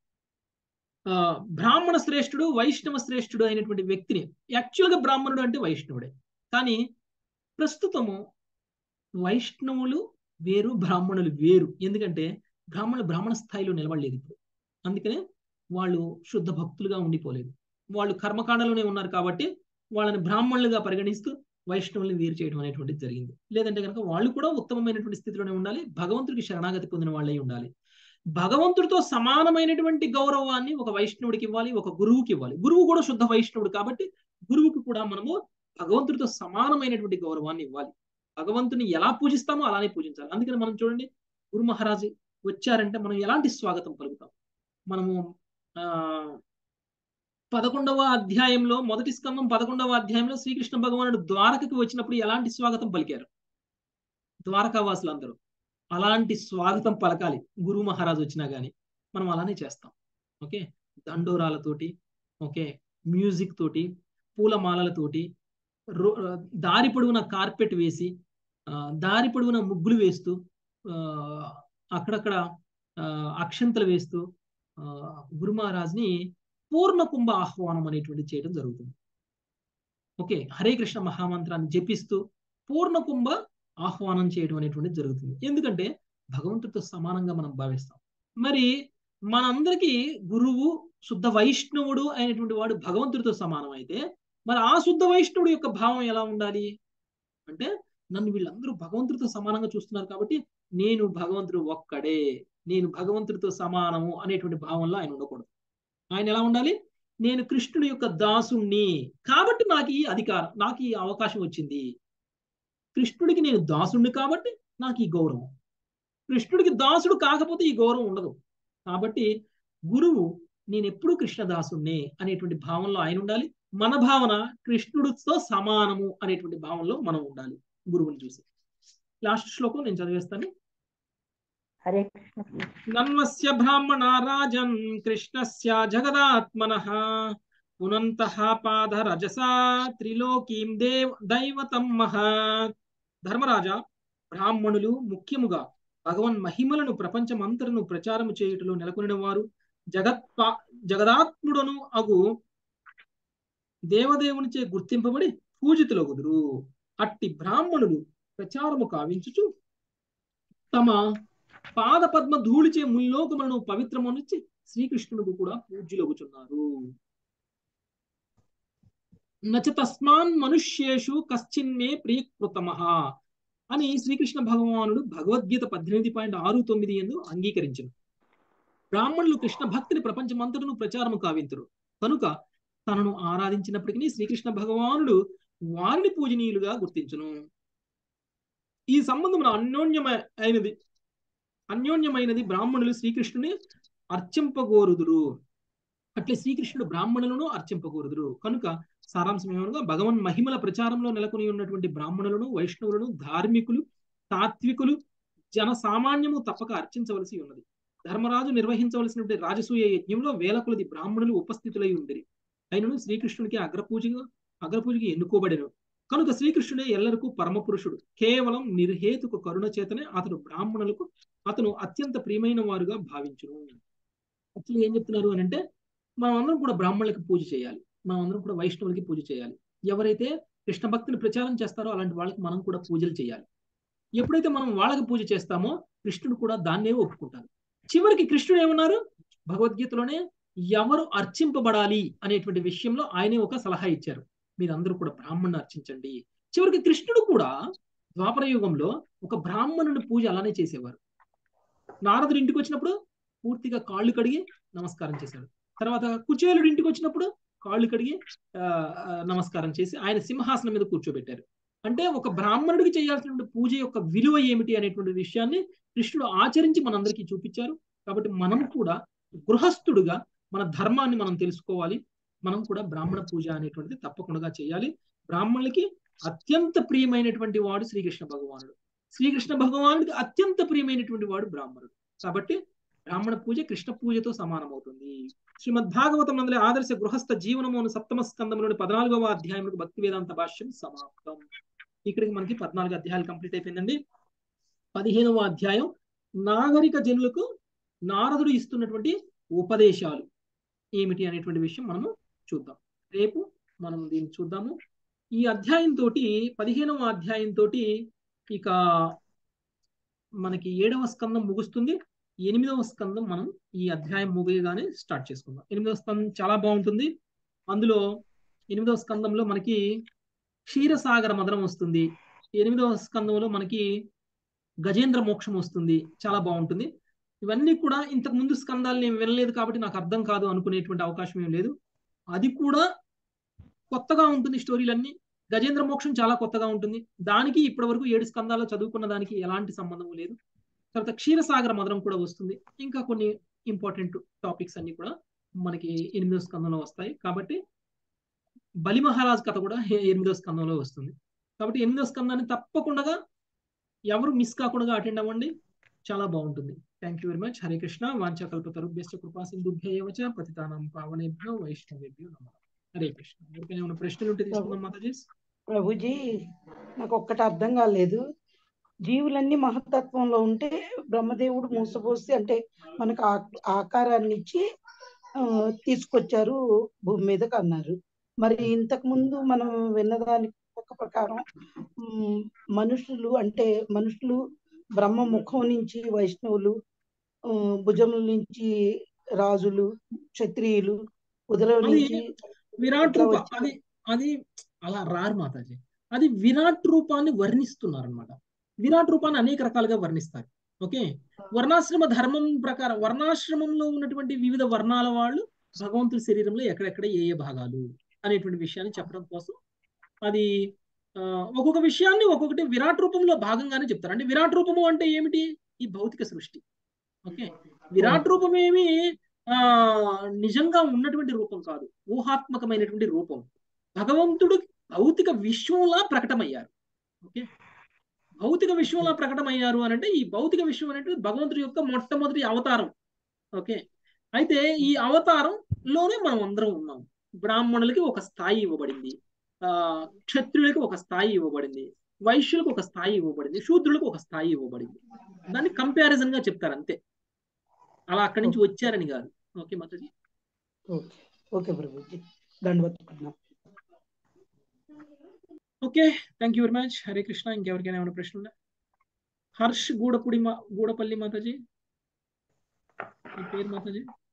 Speaker 1: ఆ బ్రాహ్మణ శ్రేష్ఠుడు వైష్ణవ శ్రేష్ఠుడు అయినటువంటి వ్యక్తిని యాక్చువల్గా బ్రాహ్మణుడు అంటే వైష్ణవుడే కానీ ప్రస్తుతము వైష్ణవులు వేరు బ్రాహ్మణులు వేరు ఎందుకంటే బ్రాహ్మణులు బ్రాహ్మణ స్థాయిలో నిలబడలేదు ఇప్పుడు అందుకనే వాళ్ళు శుద్ధ భక్తులుగా ఉండిపోలేదు వాళ్ళు కర్మకాండలోనే ఉన్నారు కాబట్టి వాళ్ళని బ్రాహ్మణులుగా పరిగణిస్తూ వైష్ణవుల్ని వేరు చేయడం అనేటువంటిది జరిగింది లేదంటే కనుక వాళ్ళు కూడా ఉత్తమమైనటువంటి స్థితిలోనే ఉండాలి భగవంతుడికి శరణాగతి పొందిన వాళ్ళే ఉండాలి భగవంతుడితో సమానమైనటువంటి గౌరవాన్ని ఒక వైష్ణవుడికి ఇవ్వాలి ఒక గురువుకి ఇవ్వాలి గురువు కూడా శుద్ధ వైష్ణవుడు కాబట్టి గురువుకి కూడా మనము భగవంతుడితో సమానమైనటువంటి గౌరవాన్ని ఇవ్వాలి భగవంతుని ఎలా పూజిస్తామో అలానే పూజించాలి అందుకని మనం చూడండి గురు మహారాజు వచ్చారంటే మనం ఎలాంటి స్వాగతం పలుకుతాం మనము ఆ పదకొండవ అధ్యాయంలో మొదటి స్కందం పదకొండవ అధ్యాయంలో శ్రీకృష్ణ భగవానుడు ద్వారకకి వచ్చినప్పుడు ఎలాంటి స్వాగతం పలికారు ద్వారకావాసులందరూ అలాంటి స్వాగతం పలకాలి గురు మహారాజు వచ్చినా గానీ మనం అలానే చేస్తాం ఓకే దండోరాలతోటి ఓకే మ్యూజిక్ తోటి పూలమాలలతోటి దారి పొడవున కార్పెట్ వేసి దారి పొడవున ముగ్గులు వేస్తూ అక్కడక్కడ అక్షంతలు వేస్తూ గురు మహారాజ్ని పూర్ణ కుంభ ఆహ్వానం అనేటువంటి చేయడం జరుగుతుంది ఓకే హరే కృష్ణ మహామంత్రాన్ని జపిస్తూ పూర్ణ కుంభ ఆహ్వానం చేయడం అనేటువంటిది జరుగుతుంది ఎందుకంటే భగవంతుడితో సమానంగా మనం భావిస్తాం మరి మనందరికీ గురువు శుద్ధ వైష్ణవుడు అయినటువంటి వాడు భగవంతుడితో సమానం అయితే మరి ఆ శుద్ధ వైష్ణవుడు యొక్క భావం ఎలా ఉండాలి అంటే నన్ను వీళ్ళందరూ భగవంతుడితో సమానంగా చూస్తున్నారు కాబట్టి నేను భగవంతుడు ఒక్కడే నేను భగవంతుడితో సమానము అనేటువంటి భావంలో ఆయన ఉండకూడదు ఆయన ఎలా ఉండాలి నేను కృష్ణుడి యొక్క దాసుణ్ణి కాబట్టి నాకు ఈ అధికారం నాకు ఈ అవకాశం వచ్చింది కృష్ణుడికి నేను దాసుణ్ణి కాబట్టి నాకు ఈ గౌరవం కృష్ణుడికి దాసుడు కాకపోతే ఈ గౌరవం ఉండదు కాబట్టి గురువు నేను ఎప్పుడూ కృష్ణదాసుణ్ణి అనేటువంటి భావంలో ఆయన ఉండాలి మన భావన కృష్ణుడితో సమానము అనేటువంటి భావంలో మనం ఉండాలి గురువుని చూసి లాస్ట్ శ్లోకం నేను చదివేస్తాను
Speaker 10: హరే కృష్ణ
Speaker 1: నన్వస్య బ్రాహ్మణ రాజన్ కృష్ణస్య జగదాత్మన పునంత పాద రజసా త్రిలోకీం దేవ్ దైవతం మహత్ ధర్మరాజా బ్రాహ్మణులు ముఖ్యముగా భగవన్ మహిమలను ప్రపంచమంతరను ప్రచారము చేయుటలో నెలకొనిన వారు జగత్పా జగదాత్ముడను అగు దేవదేవునిచే గుర్తింపబడి పూజితులగుదురు అట్టి బ్రాహ్మణులు ప్రచారము కావించుచు తమ పాద పద్మ ధూళిచే ముల్లోకములను పవిత్రమనిచ్చి శ్రీకృష్ణుడు కూడా పూజ్యులగుచున్నారు నచ తస్మాన్ మనుష్యేషు కశ్చిన్మే ప్రియకృతమ అని శ్రీకృష్ణ భగవానుడు భగవద్గీత పద్దెనిమిది పాయింట్ ఆరు తొమ్మిది ఎందు అంగీకరించను బ్రాహ్మణులు కృష్ణ భక్తిని ప్రపంచమంతటను ప్రచారము కావింతురు కనుక తనను ఆరాధించినప్పటికీ శ్రీకృష్ణ భగవానుడు వారిని పూజనీయులుగా గుర్తించును ఈ సంబంధం అన్యోన్యమైనది అన్యోన్యమైనది బ్రాహ్మణులు శ్రీకృష్ణుని అర్చింపగోరుదురు అట్లే శ్రీకృష్ణుడు బ్రాహ్మణులను అర్చింపకూడదురు కనుక సారాంశం ఏమనగా భగవన్ మహిమల ప్రచారంలో నెలకొని ఉన్నటువంటి బ్రాహ్మణులను వైష్ణవులను ధార్మికులు తాత్వికులు జన సామాన్యము తప్పక అర్చించవలసి ఉన్నది ధర్మరాజు నిర్వహించవలసినటువంటి రాజసూయ యజ్ఞంలో వేల కొలది బ్రాహ్మణులు ఉపస్థితులై ఉండిరి అయినను శ్రీకృష్ణునికి అగ్రపూజగా అగ్రపూజకి ఎన్నుకోబడెను కనుక శ్రీకృష్ణుడే ఎల్లరకు పరమపురుషుడు కేవలం నిర్హేతుక కరుణ చేతనే అతడు బ్రాహ్మణులకు అతను అత్యంత ప్రియమైన వారుగా భావించును అసలు ఏం చెప్తున్నారు అని అంటే మనం అందరం కూడా బ్రాహ్మణులకి పూజ చేయాలి మనం అందరం కూడా వైష్ణవులకి పూజ చేయాలి ఎవరైతే కృష్ణ భక్తిని ప్రచారం చేస్తారో అలాంటి వాళ్ళకి మనం కూడా పూజలు చేయాలి ఎప్పుడైతే మనం వాళ్ళకి పూజ చేస్తామో కృష్ణుడు కూడా దాన్నే ఒప్పుకుంటారు చివరికి కృష్ణుడు ఏమన్నారు భగవద్గీతలోనే ఎవరు అర్చింపబడాలి అనేటువంటి విషయంలో ఆయనే ఒక సలహా ఇచ్చారు మీరందరూ కూడా బ్రాహ్మణుని అర్చించండి చివరికి కృష్ణుడు కూడా ద్వాపర యుగంలో ఒక బ్రాహ్మణుని పూజ అలానే చేసేవారు నారదుడు ఇంటికి వచ్చినప్పుడు పూర్తిగా కాళ్ళు కడిగి నమస్కారం చేశాడు తర్వాత కుచేలుడు ఇంటికి వచ్చినప్పుడు కాళ్ళు కడిగి నమస్కారం చేసి ఆయన సింహాసనం మీద కూర్చోబెట్టారు అంటే ఒక బ్రాహ్మణుడికి చేయాల్సినటువంటి పూజ యొక్క విలువ ఏమిటి అనేటువంటి విషయాన్ని కృష్ణుడు ఆచరించి మనందరికీ చూపించారు కాబట్టి మనం కూడా గృహస్థుడుగా మన ధర్మాన్ని మనం తెలుసుకోవాలి మనం కూడా బ్రాహ్మణ పూజ అనేటువంటిది తప్పకుండా చేయాలి బ్రాహ్మణులకి అత్యంత ప్రియమైనటువంటి వాడు శ్రీకృష్ణ భగవానుడు శ్రీకృష్ణ భగవానుడికి అత్యంత ప్రియమైనటువంటి వాడు బ్రాహ్మణుడు కాబట్టి బ్రాహ్మణ పూజ కృష్ణ పూజతో సమానమవుతుంది శ్రీమద్ భాగవతం నందలి ఆదర్శ గృహస్థ జీవనము అను సప్తమ స్కందంలోని పద్నాలుగవ అధ్యాయంలో భక్తి వేదాంత భాష్యం సమాప్తం ఇక్కడికి మనకి పద్నాలుగు అధ్యాయాలు కంప్లీట్ అయిపోయిందండి పదిహేనవ అధ్యాయం నాగరిక జనులకు నారదుడు ఇస్తున్నటువంటి ఉపదేశాలు ఏమిటి అనేటువంటి విషయం మనము చూద్దాం రేపు మనం దీన్ని చూద్దాము ఈ అధ్యాయం తోటి పదిహేనవ అధ్యాయం తోటి ఇక మనకి ఏడవ స్కందం ముగుస్తుంది ఎనిమిదవ స్కందం మనం ఈ అధ్యాయం ముగియగానే స్టార్ట్ చేసుకుందాం ఎనిమిదవ స్కందం చాలా బాగుంటుంది అందులో ఎనిమిదవ స్కందంలో మనకి క్షీరసాగర మదనం వస్తుంది ఎనిమిదవ స్కందంలో మనకి గజేంద్ర మోక్షం వస్తుంది చాలా బాగుంటుంది ఇవన్నీ కూడా ఇంతకు ముందు స్కందాలు నేను వినలేదు కాబట్టి నాకు అర్థం కాదు అనుకునేటువంటి అవకాశం ఏం లేదు అది కూడా కొత్తగా ఉంటుంది స్టోరీలన్నీ గజేంద్ర మోక్షం చాలా కొత్తగా ఉంటుంది దానికి ఇప్పటి వరకు ఏడు స్కందాల్లో చదువుకున్న దానికి ఎలాంటి సంబంధం లేదు తర్వాత క్షీరసాగర మదనం కూడా వస్తుంది ఇంకా కొన్ని ఇంపార్టెంట్ టాపిక్స్ అన్ని కూడా మనకి ఎనిమిదో స్కందంలో వస్తాయి కాబట్టి బలి మహారాజ్ కథ కూడా ఎనిమిదో స్కందంలో వస్తుంది కాబట్టి ఎనిమిదో స్కందాన్ని తప్పకుండా ఎవరు మిస్ కాకుండా అటెండ్ అవ్వండి చాలా బాగుంటుంది thank you very much Hare Krishna వాంఛకల్పతరుభ్యశ్చ కృపా సింధుభ్యేవచ పతితానాం పావనేభ్యో వైష్ణవేభ్యో నమ హరే కృష్ణ ఎవరికైనా ఏమైనా ప్రశ్నలు ఉంటే తీసుకుందాం మాతాజీ
Speaker 11: ప్రభుజీ నాకు ఒక్కటి అర్థం కాలేదు జీవులన్నీ మహత్తత్వంలో ఉంటే బ్రహ్మదేవుడు మూసపోసి అంటే మనకు ఆ- ఆకారాన్ని ఇచ్చి ఆ, తీసుకొచ్చారు భూమి మీదకి అన్నారు మరి ఇంతకు ముందు మనం విన్నదాని ఒక ప్రకారం ఉమ్, మనుషులు అంటే మనుషులు బ్రహ్మ ముఖం నుంచి వైష్ణవులు ఆ, భుజముల నుంచి రాజులు క్షత్రియులు ఉదరం
Speaker 1: అది
Speaker 11: నుంచి
Speaker 1: విరాట్
Speaker 11: ఇట్లా
Speaker 1: రూప
Speaker 11: వచ్చారు.
Speaker 1: అది అది అలా రారు మాతాజీ అది విరాట్ రూపాన్ని వర్ణిస్తున్నారు అనమాట విరాట్ రూపాన్ని అనేక రకాలుగా వర్ణిస్తారు ఓకే వర్ణాశ్రమ ధర్మం ప్రకారం వర్ణాశ్రమంలో ఉన్నటువంటి వివిధ వర్ణాల వాళ్ళు భగవంతుడి శరీరంలో ఎక్కడెక్కడ ఏ ఏ భాగాలు అనేటువంటి విషయాన్ని చెప్పడం కోసం అది ఆ, ఒక్కొక్క విషయాన్ని ఒక్కొక్కటి విరాట్ రూపంలో భాగంగానే చెప్తారు అంటే విరాట్ రూపము అంటే ఏమిటి ఈ భౌతిక సృష్టి ఓకే విరాట్ రూపం ఏమి ఆ నిజంగా ఉన్నటువంటి రూపం కాదు ఊహాత్మకమైనటువంటి రూపం భగవంతుడు భౌతిక విశ్వంలా ప్రకటమయ్యారు ఓకే భౌతిక విశ్వంలా ప్రకటమయ్యారు అని అంటే ఈ భౌతిక విశ్వం అనేటువంటి భగవంతుడి యొక్క మొట్టమొదటి అవతారం ఓకే అయితే ఈ అవతారంలోనే మనం అందరం ఉన్నాం బ్రాహ్మణులకి ఒక స్థాయి ఇవ్వబడింది ఆ క్షత్రులకి ఒక స్థాయి ఇవ్వబడింది వైశ్యులకు ఒక స్థాయి ఇవ్వబడింది శూద్రులకు ఒక స్థాయి ఇవ్వబడింది దాన్ని కంపారిజన్ గా చెప్తారు అంతే అలా అక్కడి నుంచి వచ్చారని కాదు ఓకే మాతాజీ
Speaker 11: ఓకే ఓకే ప్రభుజీ దండవత్తుకున్నాం
Speaker 1: okay thank you very much Hare Krishna ఇంకెవరికైనా ఏమైనా ప్రశ్న ఉందా హర్ష్ గూడపుడి మా గూడపల్లి మాతాజీ మీ పేరు మాతాజీ